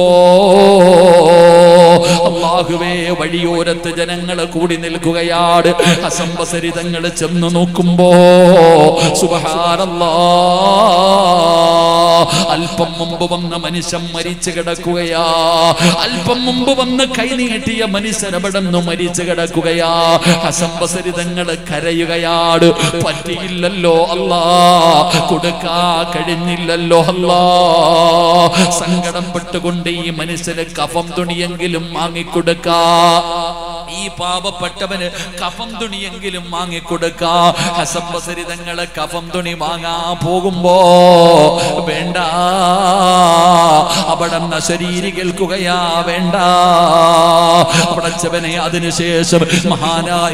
അള്ളാഹുവേ വഴിയോരത്ത് ജനങ്ങൾ കൂടി നിൽക്കുകയാണ് അസംബസരിതങ്ങൾ ചെന്ന് നോക്കുമ്പോ സുബഹാനല്ലാ അല്പം മുമ്പ് വന്ന മനുഷ്യൻ മരിച്ചു കിടക്കുകയാ അല്പം മുമ്പ് വന്ന് കൈനീട്ടിയ മനുഷ്യൻ അവിടെ നിന്ന് മരിച്ചു കിടക്കുകയാ അസംബസരിതങ്ങൾ കരയുകയാണ് പറ്റിയില്ലല്ലോ അല്ലാ കൊടുക്കാ കഴിഞ്ഞില്ലല്ലോ അല്ലാ സങ്കടം പെട്ടുകൊണ്ട് ഈ മനുഷ്യന് കഫം തുണിയെങ്കിലും വാങ്ങിക്കൊടുക്കാ ഈ പാവപ്പെട്ടവന് കഫം തുണിയെങ്കിലും വാങ്ങിക്കൊടുക്കാ ഹസംബസരിതങ്ങളെ കഫം തുണി വാങ്ങാ പോകുമ്പോ വേണ്ട അവിടെ ശരീരി കേൾക്കുകയാ വേണ്ട പടച്ചവനെ അതിനുശേഷം മഹാനായ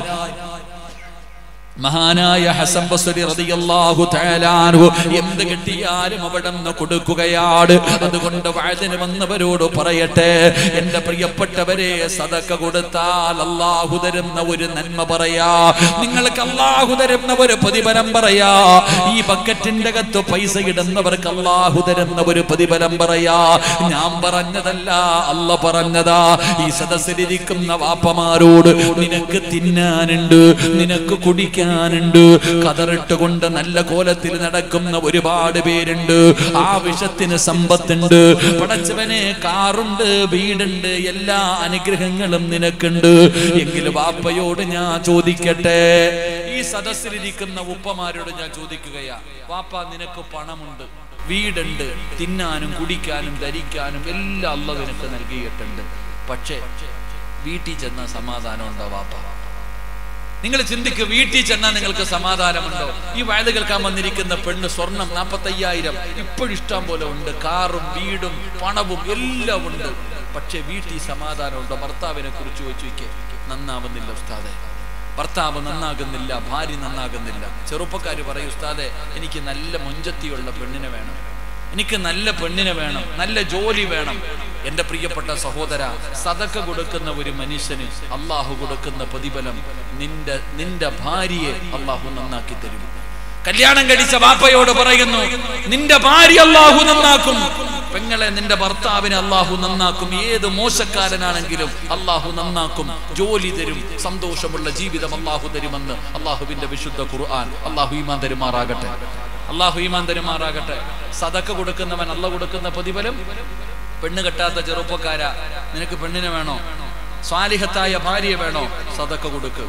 മഹാനായ ഹസൻ ബസ്രി റളിയല്ലാഹു തആല അൻഹു എന്ത് കിട്ടിയാലും അവിടെ നിന്ന് കൊടുക്കുകയാണ് അതുകൊണ്ട് വഅദിന് വന്നവരോട് പറയട്ടെ എൻ്റെ പ്രിയപ്പെട്ടവരെ സദക്ക കൊടുത്താൽ അല്ലാഹു തരുന്ന ഒരു നന്മ പറയാ നിങ്ങൾക്ക് അല്ലാഹു തരുന്ന ഒരു പ്രതിഫലം പറയാ ഈ ബക്കറ്റിന്റെ അകത്ത് പൈസ ഇടുന്നവർക്ക് അല്ലാഹു തരുന്ന ഒരു പ്രതിഫലം പറയാ ഞാൻ പറഞ്ഞതല്ല അല്ല പറഞ്ഞതാ ഈ സദസ്സിലിരിക്കുന്ന വാപ്പമാരോട് നിനക്ക് തിന്നാനുണ്ട് നിനക്ക് കുടിക്കാനുണ്ട് കതറിട്ട് കൊണ്ട് നല്ല കോലത്തിൽ നടക്കുന്ന ഒരുപാട് പേരുണ്ട് ആവശ്യത്തിന് സമ്പത്തുണ്ട് പടച്ചവനെ കാറുണ്ട് വീടുണ്ട് എല്ലാ അനുഗ്രഹങ്ങളും നിനക്കുണ്ട് എങ്കിൽ വാപ്പയോട് ഞാൻ ചോദിക്കട്ടെ ഈ സദസ്സിലിരിക്കുന്ന ഉപ്പമാരോട് ഞാൻ ചോദിക്കുകയാ വാപ്പ നിനക്ക് പണമുണ്ട് വീടുണ്ട് തിന്നാനും കുടിക്കാനും ധരിക്കാനും എല്ലാം അല്ല നിനക്ക് നൽകിയിട്ടുണ്ട് പക്ഷേ വീട്ടിൽ ചെന്ന സമാധാനം ഉണ്ടോ വാപ്പ നിങ്ങൾ ചിന്തിക്ക് വീട്ടിൽ ചെന്നാൽ നിങ്ങൾക്ക് സമാധാനമുണ്ടോ ഈ വയത് കേൾക്കാൻ വന്നിരിക്കുന്ന പെണ്ണ് സ്വർണം നാൽപ്പത്തയ്യായിരം ഇപ്പോഴും ഇഷ്ടം പോലെ ഉണ്ട് കാറും വീടും പണവും എല്ലാം ഉണ്ട് പക്ഷെ വീട്ടിൽ സമാധാനമുണ്ടോ ഭർത്താവിനെ കുറിച്ച് ചോദിച്ചു നന്നാവുന്നില്ല ഉസ്താദെ ഭർത്താവ് നന്നാകുന്നില്ല ഭാര്യ നന്നാകുന്നില്ല ചെറുപ്പക്കാർ പറയും ഉസ്താദെ എനിക്ക് നല്ല മുഞ്ചത്തിയുള്ള പെണ്ണിനെ വേണം എനിക്ക് നല്ല പെണ്ണിനെ വേണം നല്ല ജോലി വേണം എൻ്റെ പ്രിയപ്പെട്ട സഹോദര സതക്ക കൊടുക്കുന്ന ഒരു മനുഷ്യന് അള്ളാഹു കൊടുക്കുന്ന പ്രതിഫലം നിന്റെ നിന്റെ ഭാര്യയെ അള്ളാഹു നന്നാക്കി തരും കല്യാണം കഴിച്ച വാപ്പയോട് പറയുന്നു നിന്റെ ഭാര്യ അള്ളാഹു നന്നാക്കും പെങ്ങളെ നിന്റെ ഭർത്താവിനെ അള്ളാഹു നന്നാക്കും ഏത് മോശക്കാരനാണെങ്കിലും അള്ളാഹു നന്നാക്കും ജോലി തരും സന്തോഷമുള്ള ജീവിതം അള്ളാഹു തരുമെന്ന് അള്ളാഹുവിന്റെ വിശുദ്ധ ഖുർആൻ അള്ളാഹു ഈമാൻ തരുമാറാകട്ടെ അള്ളാഹു ഈമാൻ തരുമാറാകട്ടെ സതക്ക കൊടുക്കുന്നവൻ അല്ല കൊടുക്കുന്ന പ്രതിഫലം പെണ്ണ് കെട്ടാത്ത ചെറുപ്പക്കാരാ നിനക്ക് പെണ്ണിനെ വേണോ സ്വാലിഹത്തായ ഭാര്യ വേണോ സതക്ക കൊടുക്ക്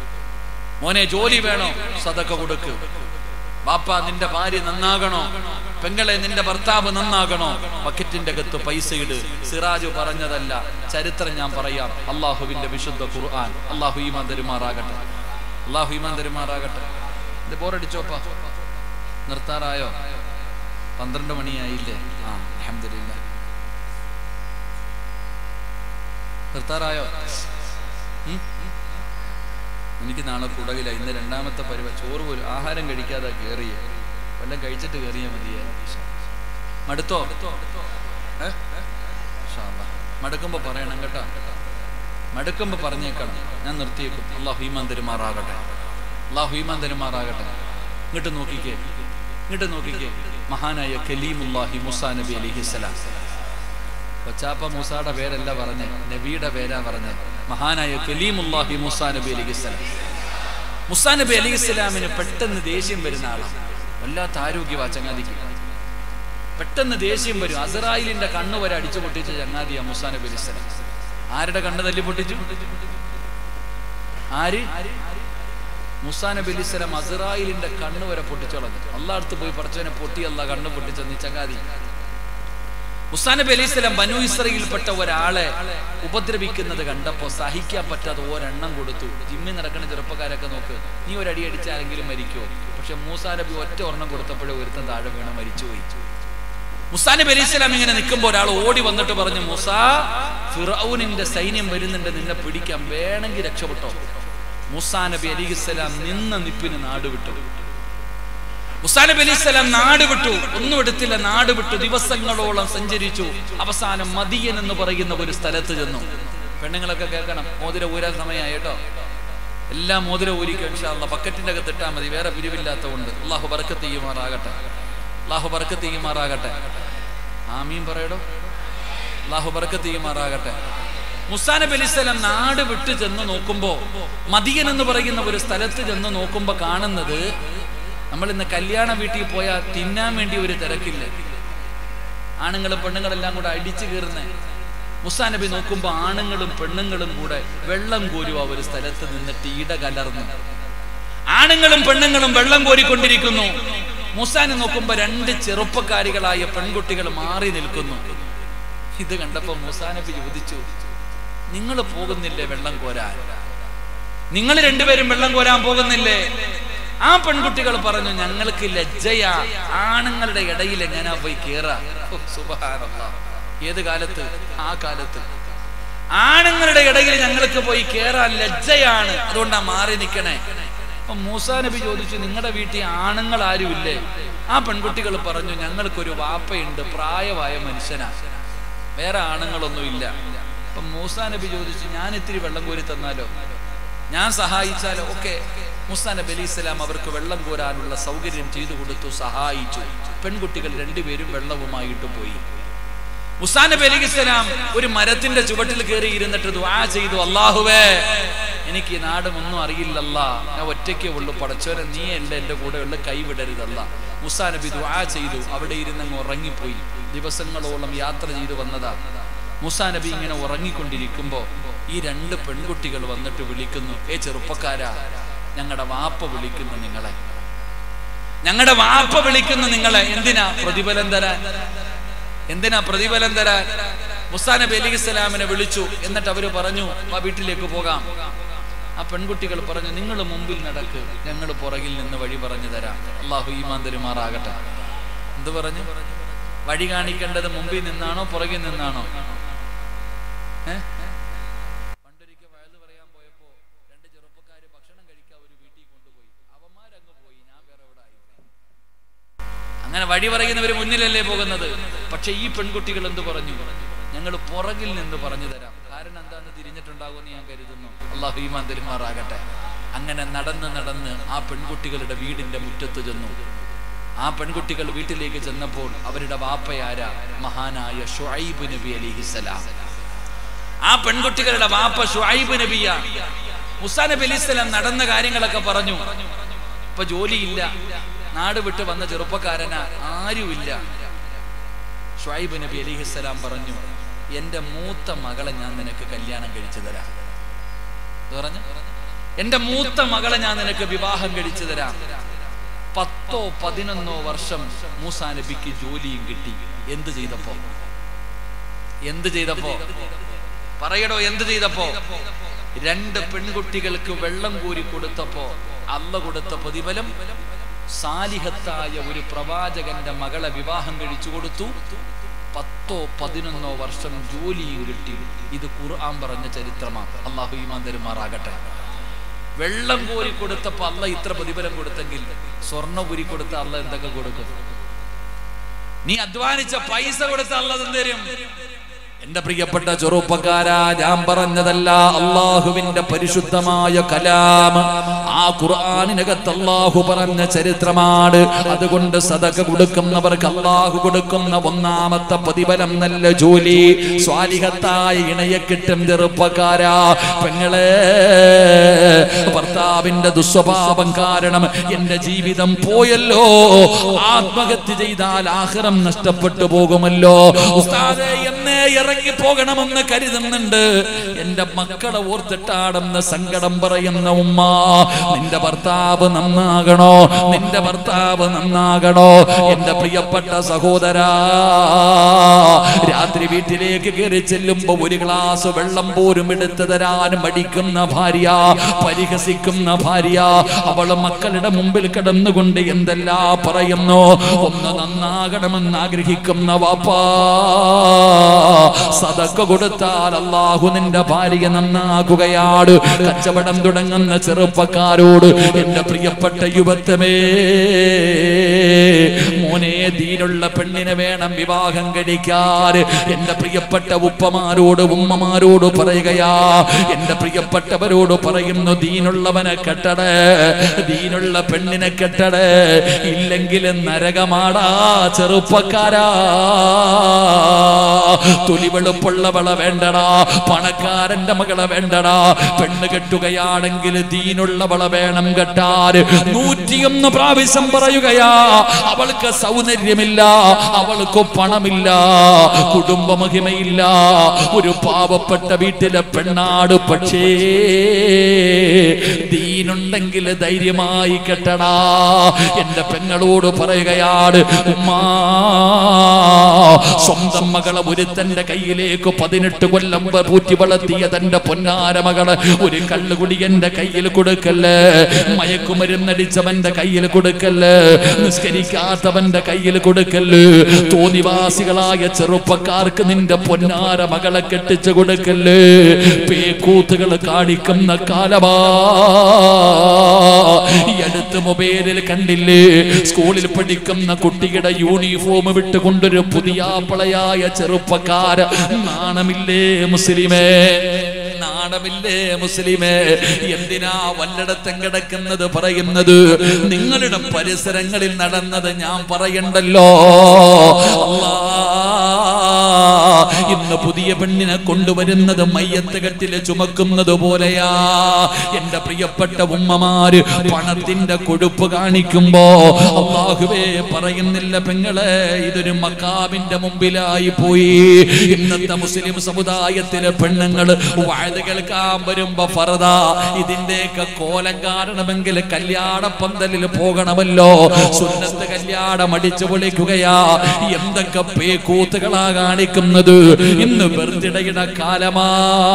മോനെ ജോലി വേണോ സതക്ക കൊടുക്ക് ബാപ്പ നിന്റെ ഭാര്യ നന്നാകണോ പെങ്ങളെ നിന്റെ ഭർത്താവ് നന്നാകണോ ബക്കറ്റിന്റെ അകത്ത് പൈസ ഇട് സിറാജു പറഞ്ഞതല്ല ചരിത്രം ഞാൻ പറയാം അള്ളാഹുവിന്റെ വിശുദ്ധ ഖുർആൻ അള്ളാഹു ഈമാൻ തരുമാറാകട്ടെ അള്ളാഹു ഈമാൻ തരുമാറാകട്ടെ ഇത് ബോറടിച്ചോപ്പ നിർത്താറായോ പന്ത്രണ്ട് മണിയായില്ലേ ആ അഹമ്മദില്ല നിർത്താറായോ ഉം? എനിക്ക് നാളെ കുടകില ഇന്ന് രണ്ടാമത്തെ പരിവ ചോറ് പോലും ആഹാരം കഴിക്കാതെ കയറിയ വല്ലതും കഴിച്ചിട്ട് കയറിയാൽ മതിയെ മടുത്തോ ഏ? ഇൻഷാ അല്ലാ. മടുക്കുമ്പോ പറയണം കേട്ടോ മടുക്കുമ്പോ പറഞ്ഞേക്കണം ഞാൻ നിർത്തിയേക്കും അള്ളാഹു ഈമാൻ തരുമാറാകട്ടെ അള്ളാഹു ഈമാൻ തരുമാറാകട്ടെ ഇങ്ങോട്ട് നോക്കിക്കേ ഇങ്ങോട്ട് നോക്കിക്കേ മഹാനായ കലീമുല്ലാഹി മുസാ നബി അലിഹിസ്സലാം കൊച്ചാപ്പ മൂസായുടെ പേരല്ല പറഞ്ഞ് നബിയുടെ പേരാ പറഞ്ഞ് മഹാനായ കലീമുല്ലാഹി മുസാ നബി അലിഹിസ്സലാം മുസാ നബി അലിഹിസ്സലാമിന് പെട്ടെന്ന് ദേഷ്യം വരുന്ന ആളാണ് വല്ലാത്ത ആരോഗ്യവാ ചങ്ങാതിക്ക് പെട്ടെന്ന് ദേഷ്യം വരും അസറായിലിന്റെ കണ്ണ് വരെ അടിച്ചു പൊട്ടിച്ച ചങ്ങാതിയാ മുസാ നബി അലിസ്സലാം ആരുടെ കണ്ണ് തല്ലി പൊട്ടിച്ചു ആര് മുസാ നബി അലിസ്സലാം അസറായിലിന്റെ കണ്ണ് വരെ പൊട്ടിച്ചോളഞ്ഞു അള്ളാഹടുത്ത് പോയി പറച്ചവനെ പൊട്ടി അല്ല കണ്ണ് പൊട്ടിച്ച നീ ചങ്ങാതി മുസാ നബി അലൈഹി സ്വലാം ബനു ഇസ്രയിൽപ്പെട്ട ഒരാളെ ഉപദ്രവിക്കുന്നത് കണ്ടപ്പോ സഹിക്കാൻ പറ്റാതെ ഒരെണ്ണം കൊടുത്തു ജിമ്മിൽ നടക്കുന്ന ചെറുപ്പക്കാരൊക്കെ നോക്ക് നീ ഒരടി അടിച്ചാരെങ്കിലും മരിക്കുമോ പക്ഷെ മൂസാ നബി ഒറ്റ ഒരെണ്ണം കൊടുത്തപ്പോഴേ ഒരുത്തൻ താഴെ വീണ് മരിച്ചുപോയി മുസാ നബി അലൈഹി സ്വലാം ഇങ്ങനെ നിൽക്കുമ്പോൾ ഒരാൾ ഓടി വന്നിട്ട് പറഞ്ഞു മുസാ ഫിറൌനിന്റെ സൈന്യം വരുന്നുണ്ട് നിന്നെ പിടിക്കാൻ വേണമെങ്കിൽ രക്ഷപ്പെട്ടോ മുസാ നബി അലൈഹി സ്വലാം നിന്ന നിപ്പിന് നാട് വിട്ടു മുസാ നബി അലൈഹി സ്വലാം നാട് വിട്ടു ഒന്നും എടുത്തില്ല നാട് വിട്ടു ദിവസങ്ങളോളം സഞ്ചരിച്ചു അവസാനം മദിയൻ എന്ന് പറയുന്ന ഒരു സ്ഥലത്ത് ചെന്നു പെണ്ണുങ്ങളൊക്കെ കേൾക്കണം മോതിര ഊരാൻ സമയമായി കേട്ടോ എല്ലാം മോതിര ഊരിക്കും ഇൻഷാല്ല ബക്കറ്റിന്റെ അകത്ത് ഇട്ടാൽ മതി വേറെ പിരിവില്ലാത്തതുകൊണ്ട് അള്ളാഹു ബർക്കത്ത് ചെയ്യുമാറാകട്ടെ അള്ളാഹു ബർക്കത്ത് ചെയ്യുമാറാകട്ടെ ആമീൻ പറയടോ അള്ളാഹു ബർക്കത്ത് ചെയ്യുമാറാകട്ടെ മുസാ നബി അലൈഹി സ്വലാം നാട് വിട്ട് ചെന്ന് നോക്കുമ്പോ മദിയൻ എന്ന് പറയുന്ന ഒരു സ്ഥലത്ത് ചെന്ന് നോക്കുമ്പോ കാണുന്നത് നമ്മൾ ഇന്ന് കല്യാണ വീട്ടിൽ പോയാൽ തിന്നാൻ വേണ്ടി ഒരു തിരക്കില്ല ആണുങ്ങളും പെണ്ണുങ്ങളെല്ലാം കൂടെ അടിച്ചു കയറുന്ന മുസാ നബി നോക്കുമ്പോൾ ആണുങ്ങളും പെണ്ണുങ്ങളും കൂടെ വെള്ളം കോരുക ഒരു സ്ഥലത്ത് നിന്നിട്ട് ഇട കലർന്നു ആണുങ്ങളും പെണ്ണുങ്ങളും വെള്ളം കോരിക്കൊണ്ടിരിക്കുന്നു മുസാനെ നോക്കുമ്പോ രണ്ട് ചെറുപ്പക്കാരികളായ പെൺകുട്ടികൾ മാറി നിൽക്കുന്നു ഇത് കണ്ടപ്പോ മുസാ നബി ചോദിച്ചു നിങ്ങൾ പോകുന്നില്ലേ വെള്ളം കോരാൻ നിങ്ങൾ രണ്ടുപേരും വെള്ളം കോരാൻ പോകുന്നില്ലേ ആ പെൺകുട്ടികൾ പറഞ്ഞു ഞങ്ങൾക്ക് ലജ്ജയാ ആണുങ്ങളുടെ ഇടയിൽ എങ്ങനാ പോയി കേറാ ഓ, സുബ്ഹാനല്ലാഹ്. ഏത് കാലത്ത് ആ കാലത്ത് ആണുങ്ങളുടെ ഇടയിൽ ഞങ്ങൾക്ക് പോയി കേറാൻ ലജ്ജയാണ് അതുകൊണ്ടാ മാറി നിൽക്കണേ അപ്പൊ മൂസാ നബി ചോദിച്ചു നിങ്ങളുടെ വീട്ടിൽ ആണുങ്ങൾ ആരുമില്ലേ ആ പെൺകുട്ടികൾ പറഞ്ഞു ഞങ്ങൾക്കൊരു വാപ്പയുണ്ട് പ്രായമായ മനുഷ്യനാ വേറെ ആണുങ്ങളൊന്നുമില്ല അപ്പൊ മൂസാ നബി ചോദിച്ചു ഞാൻ ഇത്തിരി വെള്ളം കോരി തന്നാലോ ഞാൻ സഹായിച്ചാലോ ഒക്കെ മുസാ നബി അലൈഹി സ്വലാം അവർക്ക് വെള്ളം കോരാനുള്ള സൗകര്യം ചെയ്തു കൊടുത്തു സഹായിച്ചു പെൺകുട്ടികൾ രണ്ടുപേരും വെള്ളവുമായിട്ട് പോയി മുസാ നബി അലൈഹി സ്വലാം ഒരു മരത്തിന്റെ ചുവട്ടിൽ കയറി ഇരുന്നിട്ട് ദുആ ചെയ്തു അള്ളാഹുവേ എനിക്ക് ഈ നാടും ഒന്നും അറിയില്ലല്ല ഞാൻ ഒറ്റയ്ക്കേ ഉള്ളൂ പടച്ചോനെ നീ അല്ല എന്റെ കൂടെ ഉള്ള കൈവിടരുതല്ല മുസാ നബി ദുആ ചെയ്തു അവിടെ ഇരുന്നങ്ങ് ഉറങ്ങിപ്പോയി ദിവസങ്ങളോളം യാത്ര ചെയ്തു വന്നതാ മുസാ നബി ഇങ്ങനെ ഉറങ്ങിക്കൊണ്ടിരിക്കുമ്പോ ഈ രണ്ട് പെൺകുട്ടികൾ വന്നിട്ട് വിളിക്കുന്നു ഏ ചെറുപ്പക്കാരാ ഞങ്ങളുടെ വാപ്പ വിളിക്കുന്നു നിങ്ങളെ ഞങ്ങളുടെ വാപ്പ വിളിക്കുന്നു നിങ്ങളെ എന്തിനാ പ്രതിഫലം തരാൻ എന്തിനാ പ്രതിഫലം തരാൻ മുസാ നബി അലൈഹി സ്വലാമിനെ വിളിച്ചു എന്നിട്ട് അവര് പറഞ്ഞു വാ വീട്ടിലേക്ക് പോകാം ആ പെൺകുട്ടികൾ പറഞ്ഞു നിങ്ങൾ മുമ്പിൽ നടക്ക് ഞങ്ങൾ പുറകിൽ നിന്ന് വഴി പറഞ്ഞു തരാം അള്ളാഹു ഈമാൻ തരുമാറാകട്ടെ എന്ത് പറഞ്ഞു വഴി കാണിക്കേണ്ടത് മുമ്പിൽ നിന്നാണോ പുറകിൽ നിന്നാണോ ഏ? പണ്ടൊരിക്കൽ വയല് പറയാൻ പോയപ്പോ രണ്ട് ചെറുപ്പക്കാര് ഭക്ഷണം കഴിക്കാൻ ഒരു വീട്ടിൽ കൊണ്ടുപോയി അവന്മാരങ്ങ് പോയി ഞാൻ വേറെ എവിടെ ആയി അങ്ങനെ വഴി പറയുന്നവര് മുന്നിലല്ലേ പോകുന്നത് പക്ഷെ ഈ പെൺകുട്ടികൾ എന്ത് പറഞ്ഞു ഞങ്ങൾ പുറകിൽ നിന്ന് പറഞ്ഞു തരാം കാരണം എന്താന്ന് തിരിഞ്ഞിട്ടുണ്ടാകുമെന്ന് ഞാൻ കരുതുന്നു അള്ളാഹു ഈമാൻ തെരുമാറാകട്ടെ അങ്ങനെ നടന്ന് നടന്ന് ആ പെൺകുട്ടികളുടെ വീടിന്റെ മുറ്റത്ത് ചെന്നു ആ പെൺകുട്ടികൾ വീട്ടിലേക്ക് ചെന്നപ്പോൾ അവരുടെ വാപ്പയാര മഹാനായ ഷുഐബ് നബി അലിഹിസലാം ആ പെൺകുട്ടികളുടെ വാപ്പ ഷുഐബ് നബിയ മുസാ നബി അലിസ്ലാം നടന്ന കാര്യങ്ങളൊക്കെ പറഞ്ഞു ഇപ്പൊ ജോലിയില്ല നാട് വിട്ട് വന്ന ചെറുപ്പക്കാരനാ ആരുമില്ല ഷുഐബ് നബി അലിഹിസ്സലാം പറഞ്ഞു എന്റെ മൂത്ത മകളെ ഞാൻ നിനക്ക് കല്യാണം കഴിച്ചു തരാം ഇത് പറഞ്ഞു എന്റെ മൂത്ത മകളെ ഞാൻ നിനക്ക് വിവാഹം കഴിച്ചു തരാം പത്തോ പതിനൊന്നോ വർഷം മൂസാ നബിക്ക് ജോലിയും കിട്ടി എന്ത് ചെയ്തപ്പോ എന്ത് ചെയ്തപ്പോ പറയടോ എന്ത് ചെയ്തപ്പോ രണ്ട് പെൺകുട്ടികൾക്ക് വെള്ളം കോരി കൊടുത്തപ്പോ അല്ല കൊടുത്ത പ്രതിഫലം സാലിഹത്തായ ഒരു പ്രവാചകന്റെ മകളെ വിവാഹം കഴിച്ചു കൊടുത്തു പത്തോ പതിനൊന്നോ വർഷം ജോലിയും കിട്ടി ഇത് ഖുർആൻ പറഞ്ഞ ചരിത്രമാണ് അള്ളാഹു ഈമാൻ തരുമാറാകട്ടെ വെള്ളം കോരി കൊടുത്തപ്പോ അല്ല ഇത്ര പ്രതിഫലം കൊടുത്തെങ്കിൽ സ്വർണ്ണ ഊരി കൊടുത്ത അല്ല എന്തൊക്കെ കൊടുക്കും നീ അധ്വാനിച്ച പൈസ കൊടുത്ത അല്ല തരും എന്റെ പ്രിയപ്പെട്ട ചെറുപ്പക്കാരാ ഞാൻ പറഞ്ഞതല്ല അള്ളാഹുവിന്റെ പരിശുദ്ധമായ കലാം ആ ഖുർആാനിനകത്ത് അള്ളാഹു പറഞ്ഞ ചരിത്രമാണ് അതുകൊണ്ട് സദക കൊടുക്കുന്നവർക്ക് അള്ളാഹു കൊടുക്കുന്ന ഒന്നാമത്തെ പ്രതിഫലം നല്ല ജോലി സ്വാലിഹത്തായ ഇണയെ കിട്ടും ചെറുപ്പക്കാരാ പെങ്ങളെ ഭർത്താവിന്റെ ദുസ്വഭാവം കാരണം എന്റെ ജീവിതം പോയല്ലോ ആത്മഹത്യ ചെയ്താൽ ആഹ്റം നഷ്ടപ്പെട്ടു പോകുമല്ലോ ഉസ്താദേ എന്നേ ഇറങ്ങി പോകണമെന്ന് കരുതുന്നുണ്ട് എന്റെ മക്കളെ ഓർത്തിട്ടാടെന്ന് സങ്കടം പറയുന്ന ഉമ്മ നിന്റെ ഭർത്താവ് നന്നാകണോ നിന്റെ ഭർത്താവ് നന്നാകണോ എന്റെ പ്രിയപ്പെട്ട സഹോദരാ രാത്രി വീട്ടിലേക്ക് കയറി ചെല്ലുമ്പോ ഒരു ഗ്ലാസ് വെള്ളം പോലും എടുത്തു തരാൻ മടിക്കുന്ന ഭാര്യ പരിഹസിക്കുന്ന ഭാര്യ അവള് മക്കളുടെ മുമ്പിൽ കിടന്നുകൊണ്ട് എന്തെല്ലാം പറയുന്നു ഒന്ന് നന്നാകണമെന്ന് ആഗ്രഹിക്കുന്ന വാപ്പാ സതക്ക കൊടുത്താൽ അള്ളാഹു നിന്റെ ഭാര്യ നന്നാക്കുകയാണ് കച്ചവടം തുടങ്ങുന്ന ചെറുപ്പക്കാരോട് എന്റെ പ്രിയപ്പെട്ട യുവത്വമേ മോനെ ദീനുള്ള പെണ്ണിനെ വേണം വിവാഹം കഴിക്കാൻ എന്റെ പ്രിയപ്പെട്ട ഉപ്പമാരോട് ഉമ്മമാരോട് പറയുകയാ എന്റെ പ്രിയപ്പെട്ടവരോട് പറയുന്നു ദീനുള്ളവനെ കെട്ടടേ ദീനുള്ള പെണ്ണിനെ കെട്ടടേ ഇല്ലെങ്കിൽ നരകമാടാ ചെറുപ്പക്കാരാ തൊലി വെളുപ്പുള്ളവളെ വേണ്ടടാ പണക്കാരന്റെ മകളെ വേണ്ടടാ പെണ്ണ് കെട്ടുകയാണെങ്കിൽ ദീനുള്ളവളെ വേണം കെട്ടാൻ നൂറ്റിയൊന്ന് പ്രാവശ്യം പറയുകയാ അവൾക്ക് സൗന്ദര്യമില്ല അവൾക്ക് പണമില്ല കുടുംബ മഹിമയില്ല ഒരു പാവപ്പെട്ട വീട്ടിലെ പെണ്ണാട് പക്ഷേ ദീനുണ്ടെങ്കിൽ ധൈര്യമായി കെട്ടടാ എന്റെ പെങ്ങളോട് പറയുകയാണ് ഉമ്മാ സ്വന്തം മകളെ ഒരുത്തന്റെ കയ്യിലേക്ക് പതിനെട്ട് കൊല്ലം പൂറ്റി വളർത്തിയ തന്റെ പൊന്നാര മകളെ ഒരു കള്ളുകുടി എന്റെ കയ്യിൽ കൊടുക്കല്ലേ മയക്കുമരുന്നടിച്ചവന്റെ കയ്യിൽ കൊടുക്കല്ലേ നിസ്കരിക്കാത്തവന്റെ കയ്യിൽ കൊടുക്കല്ലേ തോന്നിവാസികളായ ചെറുപ്പക്കാർക്ക് നിന്റെ പൊന്നാര മകളെ കെട്ടിച്ചു കൊടുക്കല്ലേ പേക്കൂത്തുകൾ കാണിക്കുന്ന കാലമാ ഈ അടുത്ത് മൊബൈലിൽ കണ്ടില്ലേ സ്കൂളിൽ പഠിക്കുന്ന കുട്ടിയുടെ യൂണിഫോം വിട്ടുകൊണ്ടൊരു പുതിയ പളയായ ചെറുപ്പക്കാര നാണമില്ലേ മുസ്ലിമേ നാണമില്ലേ മുസ്ലിമേ എന്തിനാ വല്ലടത്തം കിടക്കുന്നത് പറയുന്നത് നിങ്ങളുടെ പരിസരങ്ങളിൽ നടന്നത് ഞാൻ പറയണ്ടല്ലോ അല്ലാ ഇന്ന് പുതിയ പെണ്ണിനെ കൊണ്ടുവരുന്നത് മയ്യത്ത് കെട്ടില് ചുമക്കുന്നത് പോലെയാ എന്റെ പ്രിയപ്പെട്ട ഉമ്മമാര് പണത്തിന്റെ കൊഴുപ്പ് കാണിക്കുമ്പോ അള്ളാഹുവേ പറയുന്നില്ല പെങ്ങളെ ഇതൊരു മക്കാവിന്റെ മുമ്പിലായി പോയി ഇന്നത്തെ മുസ്ലിം സമുദായത്തിലെ പെണ്ണുങ്ങൾ വാഴ കേൾക്കാൻ വരുമ്പോ ഫറദ ഇതിന്റെയൊക്കെ കോലം കാണണമെങ്കിൽ കല്യാണ പന്തലിൽ പോകണമല്ലോ സുന്നത്ത് കല്യാണം അടിച്ചു പൊളിക്കുകയാ എന്തൊക്കെ പേക്കൂത്തുകളാ കാണിക്കുന്നത് ഇന്ന് ബർത്ത്ഡേയുടെ കാലമാ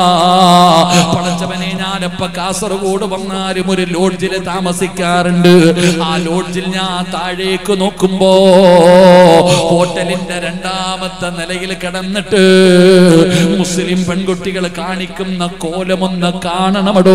പടച്ചവനെ ഞാനിപ്പ കാസർഗോഡ് വന്നാലും ഒരു ലോഡ്ജിൽ താമസിക്കാറുണ്ട് ആ ലോഡ്ജിൽ ഞാൻ താഴേക്ക് നോക്കുമ്പോ ഹോട്ടലിന്റെ രണ്ടാമത്തെ നിലയിൽ കിടന്നിട്ട് മുസ്ലിം പെൺകുട്ടികൾ കാണിക്കുന്ന കോലമൊന്ന് കാണണമടോ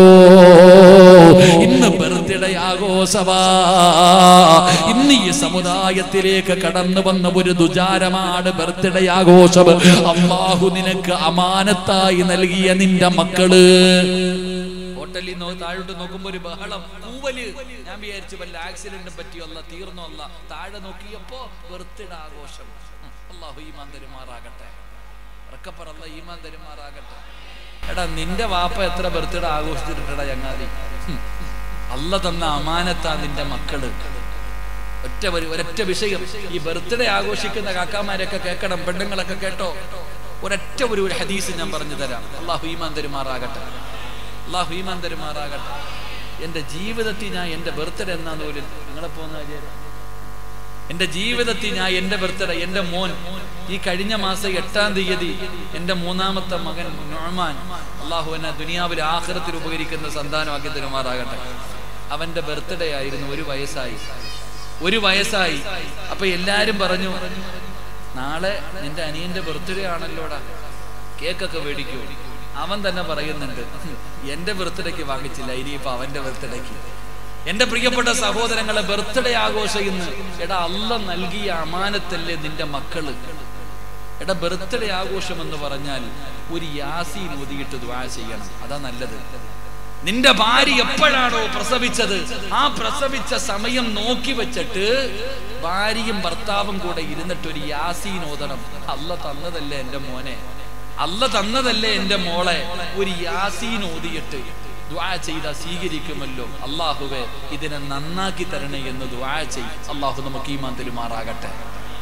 ഇന്ന് ബർത്ത്ഡേ ആഘോഷവാ ഇന്ന് ഈ സമുദായത്തിലേക്ക് കടന്നു വന്ന ഒരു ദുചാരമാണ് ബർത്ത്ഡേ ആഘോഷം അള്ളാഹു നിനക്ക് അമാനത്തായി നൽകിയ നിന്റെ മക്കള് ഹോട്ടലിൽ നോ താഴോട്ട് നോക്കുമ്പോ ഒരു ബഹളം കൂവല് ഞാൻ വിചാരിച്ചു വല്ല ആക്സിഡന്റ് പറ്റിയല്ല തീർന്നല്ല താഴെ നോക്കിയപ്പോ ബർത്ത്ഡേ ആഘോഷം ഉം, അള്ളാഹു ഈമാൻ തരുമാറാകട്ടെ ഉറക്കപ്പറല്ല ഈമാൻ തരുമാറാകട്ടെ എടാ നിന്റെ വാപ്പ എത്ര ബർത്ത്ഡേ ആഘോഷിച്ചിട്ടുണ്ടടാ ചങ്ങാതി ഉം. അല്ല തന്ന അമാനത്താ നിന്റെ മക്കള് ഒറ്റ ഒരു ഒരൊറ്റ വിഷയം ഈ ബർത്ത്ഡേ ആഘോഷിക്കുന്ന കാക്കാമാരൊക്കെ കേൾക്കണം പെണ്ണുങ്ങളൊക്കെ കേട്ടോ ഒരൊറ്റ ഒരു ഒരു ഹദീസ് ഞാൻ പറഞ്ഞു തരാം അള്ളാഹു ഈമാൻ തരുമാറാകട്ടെ അള്ളാഹു ഈമാൻ തരുമാറാകട്ടെ എന്റെ ജീവിതത്തിൽ ഞാൻ എന്റെ ബർത്ത്ഡേ എന്നാന്ന് പോലും നിങ്ങളെ പോകുന്ന കാര്യം എന്റെ ജീവിതത്തിൽ ഞാൻ എന്റെ ബർത്ത്ഡേ എന്റെ മോൻ ഈ കഴിഞ്ഞ മാസം എട്ടാം തീയതി എന്റെ മൂന്നാമത്തെ മകൻ നൊഴമാൻ അള്ളാഹു എന്നെ ദുനിയാവിൽ ആഹ്റത്തിൽ ഉപകരിക്കുന്ന സന്താനമാക്കി തരുമാറാകട്ടെ അവന്റെ ബർത്ത്ഡേ ആയിരുന്നു ഒരു വയസ്സായി ഒരു വയസ്സായി അപ്പൊ എല്ലാരും പറഞ്ഞു നാളെ നിന്റെ അനിയന്റെ ബർത്ത്ഡേ ആണല്ലോടാ കേക്കൊക്കെ മേടിക്കൂ അവൻ തന്നെ പറയുന്നുണ്ട് എന്റെ ബർത്ത്ഡേക്ക് വാങ്ങിച്ചില്ല ഇനിയിപ്പോ അവന്റെ ബർത്ത്ഡേക്ക് എന്റെ പ്രിയപ്പെട്ട സഹോദരങ്ങളെ ബർത്ത്ഡേ ആഘോഷം ഇന്ന് എടാ അല്ല നൽകിയ അമാനത്തല്ലേ നിന്റെ മക്കള് എടാ ബർത്ത്ഡേ ആഘോഷം എന്ന് പറഞ്ഞാൽ ഒരു യാസീൻ ഒതിയിട്ട് ദ്വാ ചെയ്യണം അതാ നല്ലത് നിന്റെ ഭാര്യ എപ്പോഴാണോ പ്രസവിച്ചത് ആ പ്രസവിച്ച സമയം നോക്കി വെച്ചിട്ട് ഭാര്യയും ഭർത്താവും കൂടെ ഇരുന്നിട്ട് ഒരു യാസീൻ ഓതണം അല്ല തന്നതല്ലേ എന്റെ മോനെ അല്ല തന്നതല്ലേ എന്റെ മോളെ ഒരു യാസീൻ ഓതിയിട്ട് ദ്വാ ചെയ്ത സ്വീകരിക്കുമല്ലോ അള്ളാഹുവെ ഇതിനെ നന്നാക്കി തരണേ എന്ന് ദ്വാ ചെയ് അള്ളാഹു നമുക്ക് ഈമാൻ തരുമാറാകട്ടെ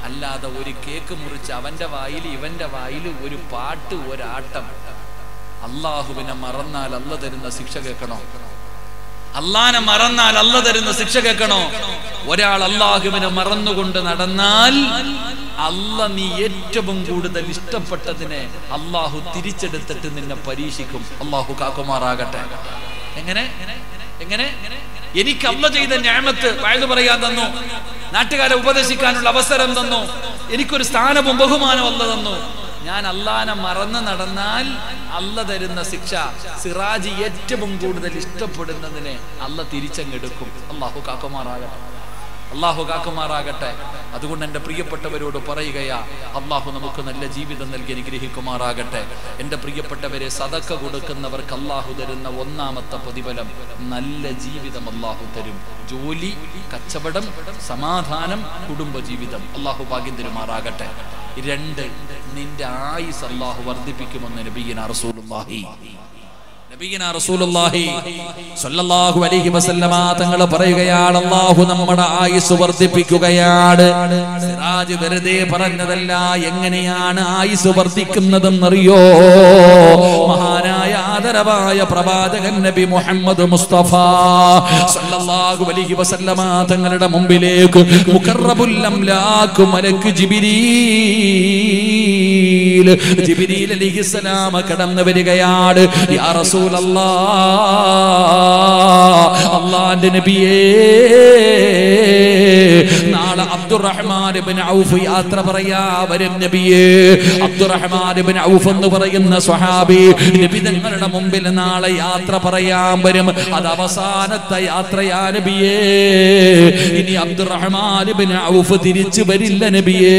അല്ലാതെ ഒരു കേക്ക് മുറിച്ച് അവന്റെ വായിൽ ഇവന്റെ വായിൽ ഒരു പാട്ട് ഒരാട്ടം അള്ളാഹുവിനെ മറന്നാൽ അല്ല തരുന്ന ശിക്ഷ കേൾക്കണോ അള്ളാനെ മറന്നാൽ അല്ല തരുന്ന ശിക്ഷ കേൾക്കണോ ഒരാൾ അള്ളാഹുവിനെ മറന്നുകൊണ്ട് നടന്നാൽ അല്ല നീ ഏറ്റവും കൂടുതൽ ഇഷ്ടപ്പെട്ടതിനെ അള്ളാഹു തിരിച്ചെടുത്തിട്ട് നിന്നെ പരീക്ഷിക്കും അള്ളാഹു കാക്കുമാറാകട്ടെ എങ്ങനെ എങ്ങനെ എനിക്ക് അല്ല ചെയ്ത ഞാമത്ത് വയത് പറയാൻ തന്നു നാട്ടുകാരെ ഉപദേശിക്കാനുള്ള അവസരം തന്നു എനിക്കൊരു സ്ഥാനവും ബഹുമാനവും അല്ല തന്നു ഞാൻ അള്ളാനെ മറന്ന് നടന്നാൽ അല്ല തരുന്ന ശിക്ഷ സിറാജ് ഏറ്റവും കൂടുതൽ ഇഷ്ടപ്പെടുന്നതിനെ അല്ല തിരിച്ചങ്ങെടുക്കും അള്ളാഹു കാക്കുമാറാകട്ടെ അള്ളാഹു കാക്കുമാറാകട്ടെ അതുകൊണ്ട് എൻ്റെ പ്രിയപ്പെട്ടവരോട് പറയുകയാ അള്ളാഹു നമുക്ക് നല്ല ജീവിതം നൽകി അനുഗ്രഹിക്കുമാറാകട്ടെ എൻ്റെ പ്രിയപ്പെട്ടവരെ സതക്ക കൊടുക്കുന്നവർക്ക് അള്ളാഹു തരുന്ന ഒന്നാമത്തെ പ്രതിഫലം നല്ല ജീവിതം അള്ളാഹു തരും ജോലി കച്ചവടം സമാധാനം കുടുംബജീവിതം അള്ളാഹു ഭാഗ്യം തരുമാറാകട്ടെ രണ്ട് നിന്റെ ആയുസ് അള്ളാഹു വർദ്ധിപ്പിക്കുമെന്ന് നബീന റസൂലുള്ളാഹി നബീന റസൂലുള്ളാഹി സ്വല്ലല്ലാഹു അലൈഹി വസല്ലമ തങ്ങൾ പറയുകയാണ് അല്ലാഹു നമ്മുടെ ആയുസ് വർദ്ധിപ്പിക്കുകയാണ് സിറാജ് വെറുതെ പറഞ്ഞതല്ല എങ്ങനെയാണ് ആയുസ് വർദ്ധിക്കുന്നതെന്നറിയോ മഹാനായ ആദരവായ പ്രവാചകൻ നബി മുഹമ്മദ് മുസ്തഫ സ്വല്ലല്ലാഹു അലൈഹി വസല്ലമ തങ്ങളുടെ മുമ്പിലേക്ക് മുഖറബുൽ അംലാക്ക് മലക്ക് ജിബിരീൽ ജിബിരീൽ അലൈഹിസ്സലാം കടന്നു വരികയാണ് യാ റസൂലല്ലാ അള്ളാന്റെ നബിയേ നാളെ അബ്ദുറഹ്മാൻ ഇബ്നു ഔഫ് യാത്ര പറയാ വരും നബിയേ അബ്ദുറഹ്മാൻ ഇബ്നു ഔഫ് എന്ന് പറയുന്ന സ്വഹാബി നബി തങ്ങളുടെ മുമ്പിൽ നാളെ യാത്ര പറയാൻ വരും അത് അവസാനത്തെ യാത്രയാ നബിയേ ഇനി അബ്ദുറഹ്മാൻ ഇബ്നു ഔഫ് തിരിച്ചു വരില്ല നബിയേ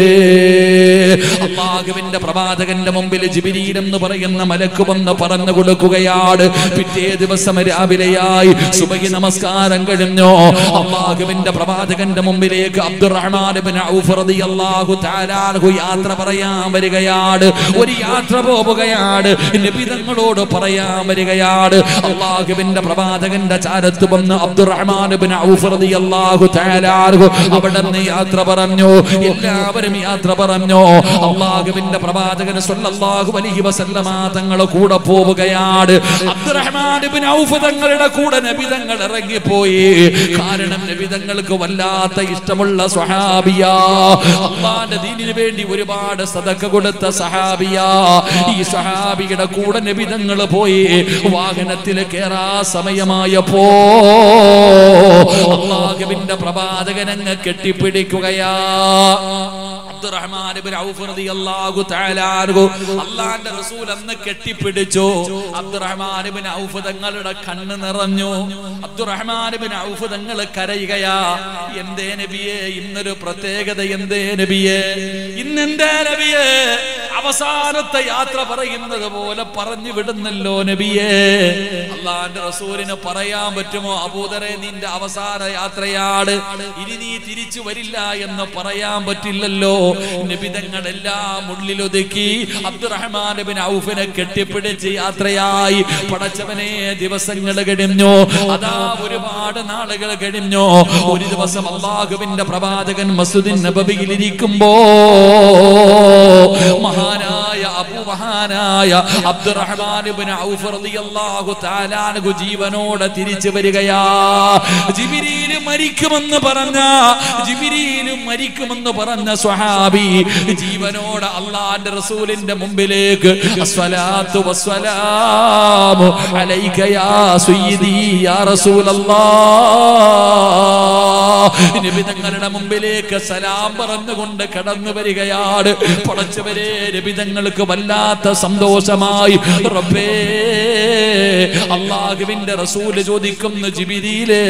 അള്ളാഹുവിന്റെ പ്രവാചകന്റെ മുമ്പിൽ ജിബിരീൽ എന്ന് പറയുന്ന മലക്ക് വന്ന് പറഞ്ഞു കൊടുക്കുകയാണ് പിറ്റേ ദിവസം രാവിലെയായി സുബഹി നമസ്കാരം കഴിഞ്ഞോ അള്ളാഹുവിന്റെ പ്രവാചകന്റെ മുമ്പിലേക്ക് അബ്ദുറഹ്മാൻ ഇബ്നു ഔഫ് റളിയല്ലാഹു തആല അൻഹു യാത്ര പറയാൻ വരികയാണ് ഒരു യാത്ര പോവുകയാണ് നബി തങ്ങളോട് പറയാൻ വരികയാണ് അള്ളാഹുവിന്റെ പ്രവാചകന്റെ ചാരത്ത് വന്ന് അബ്ദുറഹ്മാൻ ഇബ്നു ഔഫ് റളിയല്ലാഹു തആല അൻഹു അവിടെ നിന്ന് യാത്ര പറഞ്ഞു എല്ലാവരും യാത്ര പറഞ്ഞു അള്ളാഹുവിന്റെ പ്രവാചകൻ സല്ലല്ലാഹു അലൈഹി വസല്ലമ തങ്ങൾ കൂടെ പോവുകയാണ് അബ്ദുറഹ്മാൻ ഇബ്നു ഔഫ് തങ്ങളുടെ കൂടെ നബി തങ്ങൾ ഇറങ്ങിപ്പോയി കാരണം നബി തങ്ങൾക്ക് വല്ലാത്ത ഇഷ്ടമുള്ള സ്വഹാബിയ അള്ളാന്റെ ദീനിന് വേണ്ടി ഒരുപാട് സദക്ക കൊടുത്ത സഹാബിയ ഈ സഹാബിയുടെ കൂടെ നബി തങ്ങൾ പോയി വാഹനത്തിൽ കേറാ സമയമായപ്പോ അള്ളാഹുവിന്റെ പ്രവാചകനങ്ങ് കെട്ടിപ്പിടിക്കുകയാ അബ്ദുറഹ്മാൻ ഇബ്നു ഔഫ് റളിയല്ലാഹു തആല അൻഹു അല്ലാഹുവിന്റെ റസൂൽ അന്ന് കെട്ടിപ്പിടിച്ചു അബ്ദുറഹ്മാൻ ഇബ്നു ഔഫ് തങ്ങളുടെ കണ്ണ് നിറഞ്ഞു അബ്ദുറഹ്മാൻ ഇബ്നു ഔഫ് തങ്ങൾ കരയുകയാ എന്തേ നബിയേ ഇന്നൊരു പ്രത്യേകത എന്തേ നബിയേ ഇന്നെന്തേ നബിയേ അവസാനത്തെ യാത്ര പറയുന്നത് പോലെ പറഞ്ഞു വിടുന്നല്ലോ നബിയേ അള്ളാന്റെ റസൂലിന് പറയാൻ പറ്റുമോ അബൂദറെ നിന്റെ അവസാന യാത്രയാണ് ഇനി നീ തിരിച്ചു വരില്ല എന്ന് പറയാൻ പറ്റില്ലല്ലോ നിബിതങ്ങളെല്ലാം ഉള്ളിലൊതുക്കി അബ്ദുറഹ്മാൻ ബിൻ ഔഫിനെ കെട്ടിപ്പിടിച്ച് യാത്രയായി പടച്ചവനെ ദിവസങ്ങൾ കഴിഞ്ഞു അതാ ഒരുപാട് നാളുകൾ കഴിഞ്ഞു ഒരു ദിവസം അള്ളാഹുവിന്റെ പ്രവാചകൻ മസുദിൻ നബിയിൽ ഇരിക്കുമ്പോ മഹാനായ അബു മഹാനായ അബ്ദുറഹ്മാൻ ബിൻ ഔഫ് റളിയല്ലാഹു തആല അൻഹു ജീവനോടെ തിരിച്ചു വരികയാ ജിബിരിയിൽ മരിക്കുമെന്ന് പറഞ്ഞ ജിബിരിയിൽ മരിക്കുമെന്ന് പറഞ്ഞ സ്വഹാബി ജീവനോടെ അള്ളാന്റെ റസൂലിന്റെ മുമ്പിലേക്ക് അസ്സലാത്തു വസ്സലാമു അലൈക യാ സയ്യിദി യാ റസൂലല്ലാഹ് നബി തങ്ങളുടെ മുമ്പിലേക്ക് സലാം പറഞ്ഞുകൊണ്ട് കടന്നു വരികയാണ് പടച്ചവരെ നബി തങ്ങൾക്ക് വല്ലാത്ത സന്തോഷമായി റബ്ബേ അള്ളാഹുവിന്റെ റസൂല് ചോദിക്കുന്നു ജിബിരിയിലേ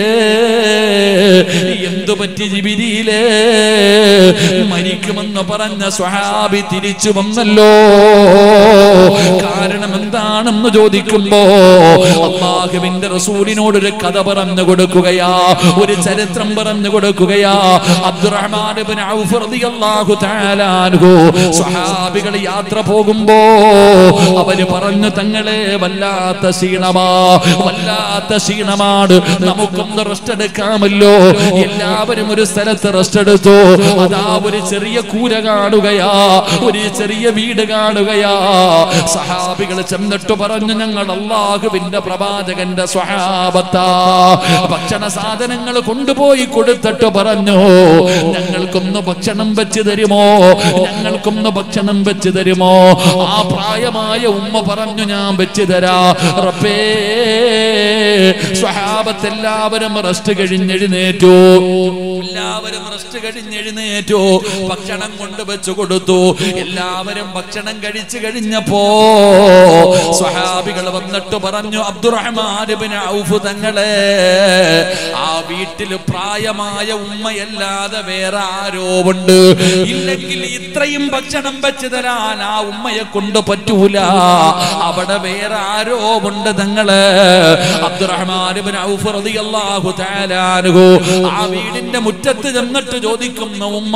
എന്തു പറ്റി ജിബിരിയിലേ മരിക്കുമെന്ന് പറഞ്ഞ സ്വഹാബി തിരിച്ചു വന്നല്ലോ കാരണം എന്താണെന്ന് ചോദിക്കുമ്പോ അള്ളാഹുവിന്റെ റസൂലിനോടൊരു കഥ പറഞ്ഞു കൊടുക്കുകയാ ഒരു ചരിത്രം പറഞ്ഞു കൊടുക്കുകയാ അബ്ദുറഹ്മാൻ ഇബ്നു ഔഫ് റളിയല്ലാഹു തആല അൻഹു സ്വഹാബികൾ യാത്ര പോകുമ്പോ അവര് പറഞ്ഞു തങ്ങളെ വല്ലാത്ത ക്ഷീണമാ വല്ലാത്ത ക്ഷീണമാണ് നമുക്കൊന്ന് റെസ്റ്റ് എടുക്കാമല്ലോ എല്ലാവരും ഒരു സ്ഥലത്ത് റെസ്റ്റ് എടുത്തു അതാ ഒരു ചെറിയ കൂര കാണുകയാ ഒരു ചെറിയ വീട് കാണുകയാ സഹാബികൾ ചെന്നിട്ട് പറഞ്ഞു ഞങ്ങൾ അള്ളാഹുവിന്റെ പ്രവാചകന്റെ സ്വഹാബത്താ ഭക്ഷണ സാധനങ്ങൾ കൊണ്ടുപോയി കൊടുത്തിട്ട് പറഞ്ഞു ഞങ്ങൾക്കൊന്ന് ഭക്ഷണം വെച്ച് തരുമോ ഞങ്ങൾക്കൊന്ന് ഭക്ഷണം വെച്ച് തരുമോ ആ പ്രായമായ ഉമ്മ പറഞ്ഞു ഞാൻ വെച്ച് തരാ റബ്ബേ സ്വഹാബത്ത് എല്ലാവരും റെസ്റ്റ് കഴിഞ്ഞെഴുന്നേറ്റു എല്ലാവരും റെസ്റ്റ് കഴിഞ്ഞെഴുന്നേറ്റു ഭക്ഷണം കൊണ്ട് വെച്ചു കൊടുത്തു എല്ലാവരും ഭക്ഷണം കഴിച്ചു കഴിഞ്ഞപ്പോ സ്വഹാബികൾ വന്നിട്ട് പറഞ്ഞു അബ്ദുറഹ്മാൻ ഔഫ് തങ്ങളെ ആ വീട്ടിൽ പ്രായമായ ഉമ്മയല്ലാതെ വേറെ ആരോ ഉണ്ട് ഇല്ലെങ്കിൽ ഇത്രയും ഭക്ഷണം വെച്ച് തരാൻ ആ ഉമ്മയെ കൊണ്ട് പറ്റൂല അവിടെ വേറെ ആരോ ഉണ്ട് തങ്ങള് അബ്ദുറഹ്മാൻ ഔഫ് റളിയല്ലാഹു തആല അൻഹു ആ വീടിന്റെ മുറ്റത്ത് ചെന്നിട്ട് ചോദിക്കുന്ന ഉമ്മ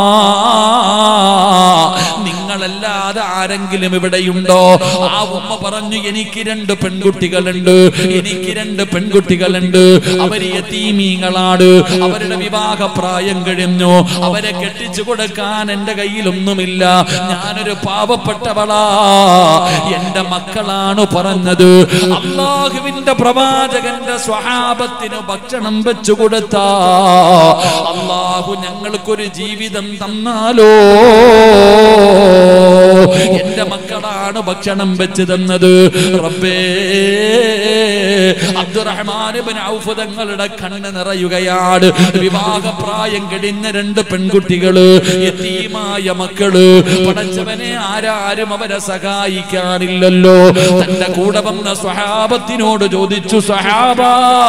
നിങ്ങളല്ലാതെ ആരെങ്കിലും ഇവിടെയുണ്ടോ ആ ഉമ്മ പറഞ്ഞു എനിക്ക് രണ്ട് പെൺകുട്ടികളുണ്ട് എനിക്ക് രണ്ട് പെൺകുട്ടികളുണ്ട് അവര് യതീമീങ്ങളാണ് അവരുടെ വിവാഹ പ്രായം കഴിഞ്ഞു അവരെ കെട്ടിച്ചു കൊടുക്കാൻ എന്റെ കയ്യിലൊന്നുമില്ല ഞാനൊരു പാവപ്പെട്ടവളാ എന്റെ മക്കളാണ് പറഞ്ഞത് അള്ളാഹുവിന്റെ പ്രവാചകന്റെ സ്വഹാബത്തിന് ഭക്ഷണം വെച്ചു കൊടുത്ത അള്ളാഹു ഞങ്ങൾക്കൊരു ജീവിതം തന്നാലോ എന്റെ മക്കളാണ് ഭക്ഷണം വെച്ച് തന്നത് റബ്ബേ അബ്ദുറഹ്മാൻ ഇബ്നു ഔഫ് തങ്ങളുടെ കണ്ണ് നിറയുകയാണ് വിവാഹപ്രായം കഴിഞ്ഞ രണ്ട് പെൺകുട്ടികള് യതീമായ മക്കള് പടച്ചവനെ ആരാരും അവരെ സഹായിക്കാനില്ലല്ലോ തന്റെ കൂടെ വന്ന സ്വഹാബത്തിനോട് ചോദിച്ചു സ്വഹാബ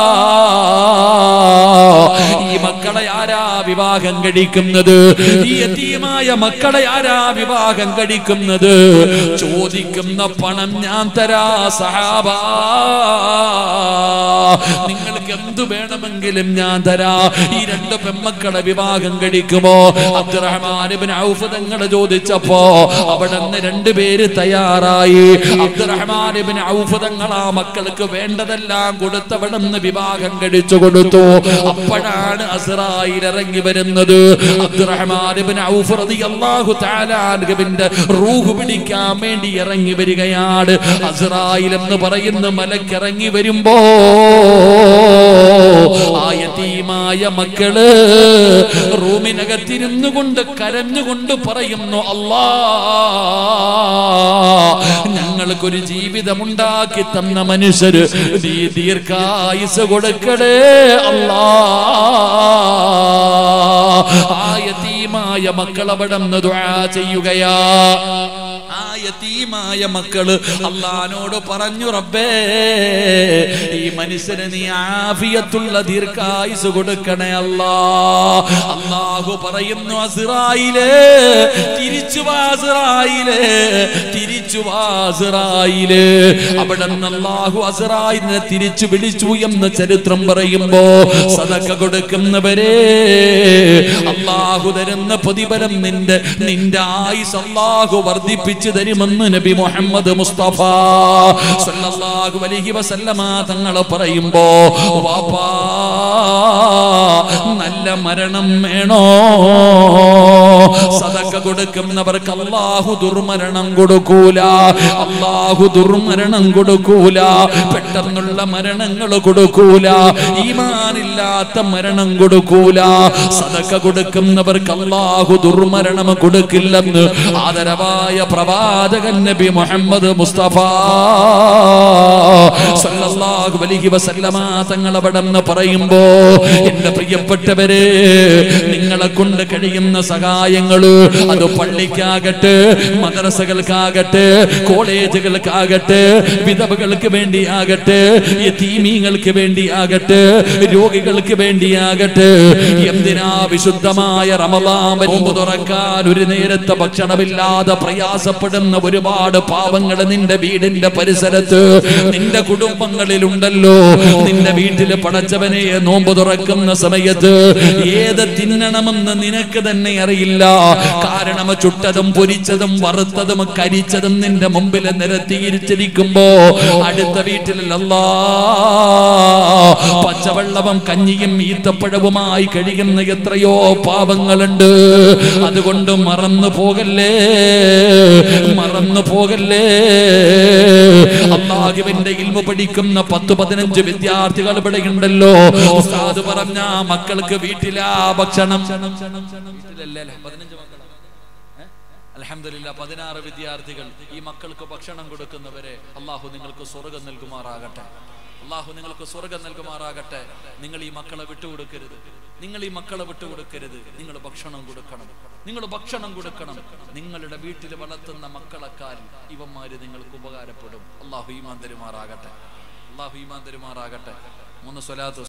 ഈ മക്കളെ ആരാ വിവാഹം കഴിക്കുന്നത് ഈ യതീമായ മക്കളെ ആരാ വിവാഹം കഴിക്കുന്നത് ചോദിക്കുന്ന പണം ഞാൻ തരാ സഹാബ നിങ്ങൾക്ക് എന്തു വേണമെങ്കിലും ഞാൻ തരാ ഈ രണ്ട് പെമ്മക്കളെ വിവാഹം കഴിക്കുമോ അബ്ദുറഹ്മാൻ ഇബ്നു ഔഫ് തങ്ങൾ ചോദിച്ചപ്പോ അവിടെ നിന്ന് രണ്ടുപേര് തയ്യാറായി അബ്ദുറഹ്മാൻ ഇബ്നു ഔഫ് തങ്ങൾ ആ മക്കൾക്ക് വേണ്ടതെല്ലാം കൊടുത്തവിടെ നിന്ന് വിവാഹം കഴിച്ചു കൊടുത്തു അപ്പോഴാണ് അസ്രായിൽ ഇറങ്ങി വരുന്നത് അബ്ദുറഹ്മാൻ ഇബ്നു ഔഫ് റളിയല്ലാഹു തആല അൻഹുവിന്റെ റൂഹ് പിടിക്കാൻ വേണ്ടി ഇറങ്ങി വരികയാണ് അസ്രായിൽ എന്ന് പറയുന്ന മലക്ക് ഇറങ്ങി വരുമ്പോ ആ യതീമായ മക്കള് റൂമിനകത്തിരുന്നു കൊണ്ട് കരഞ്ഞുകൊണ്ട് പറയുന്നു അല്ലാ ഞങ്ങൾക്കൊരു ജീവിതമുണ്ടാക്കി തന്ന മനുഷ്യര് നീ ദീർഘായുസ് കൊടുക്കടേ അല്ലാ ആ യതീമായ മക്കൾ അവിടെ നിന്ന് ദുആ ചെയ്യുകയാ ആ യതീമായ മക്കള് അള്ളഹാനോട് പറഞ്ഞു റബ്ബേ ഈ മനുഷ്യന് നീ ആഫിയത്തുള്ള ദീർഘായുസ് കൊടുക്കണേ അല്ലാ അള്ളാഹു പറയുന്നു അസിറായിലേ തിരിച്ചു വാസിറായിലേ തിരിച്ചു വാസിറായിലേ അവിടെ നിന്ന് അള്ളാഹു അസിറായിനെ തിരിച്ചു വിളിച്ചു എന്ന് ചരിത്രം പറയുമ്പോ സദക്ക കൊടുക്കുന്നവരെ അള്ളാഹു തരുന്ന പ്രതിഫലം നിന്റെ നിന്റെ ആയുസ് അള്ളാഹു വർദ്ധിപ്പിച്ചു തരുമെന്ന് നബി മുഹമ്മദ് മുസ്തഫ സല്ലല്ലാഹു അലൈഹി വസല്ലമ തങ്ങൾ പറയുമ്പോ വാപ്പാ നല്ല മരണം വേണോ സദക്ക കൊടുക്കുന്നവർക്ക് അള്ളാഹു ദുർമരണം കൊടുക്കൂല അള്ളാഹു ദുർമരണം കൊടുക്കൂല പെട്ടെന്നുള്ള മരണങ്ങൾ കൊടുക്കൂല ഈമാനില്ലാത്ത മരണം കൊടുക്കൂല സദക്ക കൊടുക്കുന്നവർക്ക് അള്ളാഹു ദുർമരണം കൊടുക്കില്ലെന്ന് ആദരവായ പ്രവാചകൻ നബി മുഹമ്മദ് മുസ്തഫ സല്ലല്ലാഹു അലൈഹി വസല്ലമ തങ്ങൾ അവിടെ നിന്ന് പറയുമ്പോ എന്റെ പ്രിയപ്പെട്ടവരെ നിങ്ങളെ കൊണ്ട് കഴിയുന്ന സഹായങ്ങള് അത് പള്ളിക്കാകട്ടെ മദ്രസകൾക്കാകട്ടെ കോളേജുകൾക്കാകട്ടെ വിധവകൾക്ക് വേണ്ടിയാകട്ടെ യതീമീങ്ങൾക്ക് വേണ്ടിയാകട്ടെ രോഗികൾക്ക് വേണ്ടിയാകട്ടെ എന്തിനാ വിശുദ്ധമായ റമദാൻ നോമ്പ് തുറക്കാൻ ഒരു നേരത്തെ ഭക്ഷണമില്ലാതെ പ്രയാസപ്പെടുന്ന ഒരുപാട് പാവങ്ങൾ നിന്റെ വീടിന്റെ പരിസരത്ത് നിന്റെ കുടുംബങ്ങളിലുണ്ടല്ലോ നിന്റെ വീട്ടില് പടച്ചവനെ നോമ്പ് തുറക്കുന്ന സമയത്ത് ഏത് തിന്നണമെന്ന് നിനക്ക് തന്നെ അറിയില്ല കാരണം ചുട്ടതും പൊരിച്ചതും വറുത്തതും കരിച്ചതും നിന്റെ മുമ്പിൽ നിരത്തിയിരിച്ചിരിക്കുമ്പോ അടുത്ത വീട്ടിലല്ലാ പച്ചവെള്ളവും കഞ്ഞിയും ഈത്തപ്പഴവുമായി കഴിയുന്ന എത്രയോ പാവങ്ങളുണ്ട് അതുകൊണ്ട് മറന്നു പോകല്ലേ മറന്നു പോകല്ലേ അള്ളാഹുവിന്റെ ഇൽമ പഠിക്കുന്ന പത്ത് പതിനഞ്ച് വിദ്യാർത്ഥികൾ ഇവിടെ ഉണ്ടല്ലോ ഉസ്താദ് പറഞ്ഞ മക്കൾക്ക് വീട്ടിലാ ഭക്ഷണം വീട്ടിലല്ലേ പതിനഞ്ച് മക്കളാ അലഹമില്ല പതിനാറ് വിദ്യാർത്ഥികൾ ഈ മക്കൾക്ക് ഭക്ഷണം കൊടുക്കുന്നവരെ അള്ളാഹു നിങ്ങൾക്ക് സ്വർഗം നൽകുമാറാകട്ടെ അള്ളാഹു നിങ്ങൾക്ക് സ്വർഗം നൽകുമാറാകട്ടെ നിങ്ങൾ ഈ മക്കളെ വിട്ടുകൊടുക്കരുത് നിങ്ങൾ ഈ മക്കളെ വിട്ടുകൊടുക്കരുത് നിങ്ങൾ ഭക്ഷണം കൊടുക്കണം നിങ്ങൾ ഭക്ഷണം കൊടുക്കണം നിങ്ങളുടെ വീട്ടിൽ വളർത്തുന്ന മക്കളെക്കാൾ ഇവന്മാര് നിങ്ങൾക്ക് ഉപകാരപ്പെടും അള്ളാഹു ഈമാൻ തരുമാറാകട്ടെ അള്ളാഹു ഈമാൻ തരുമാറാകട്ടെ മൂന്ന് സ്വലാത്ത്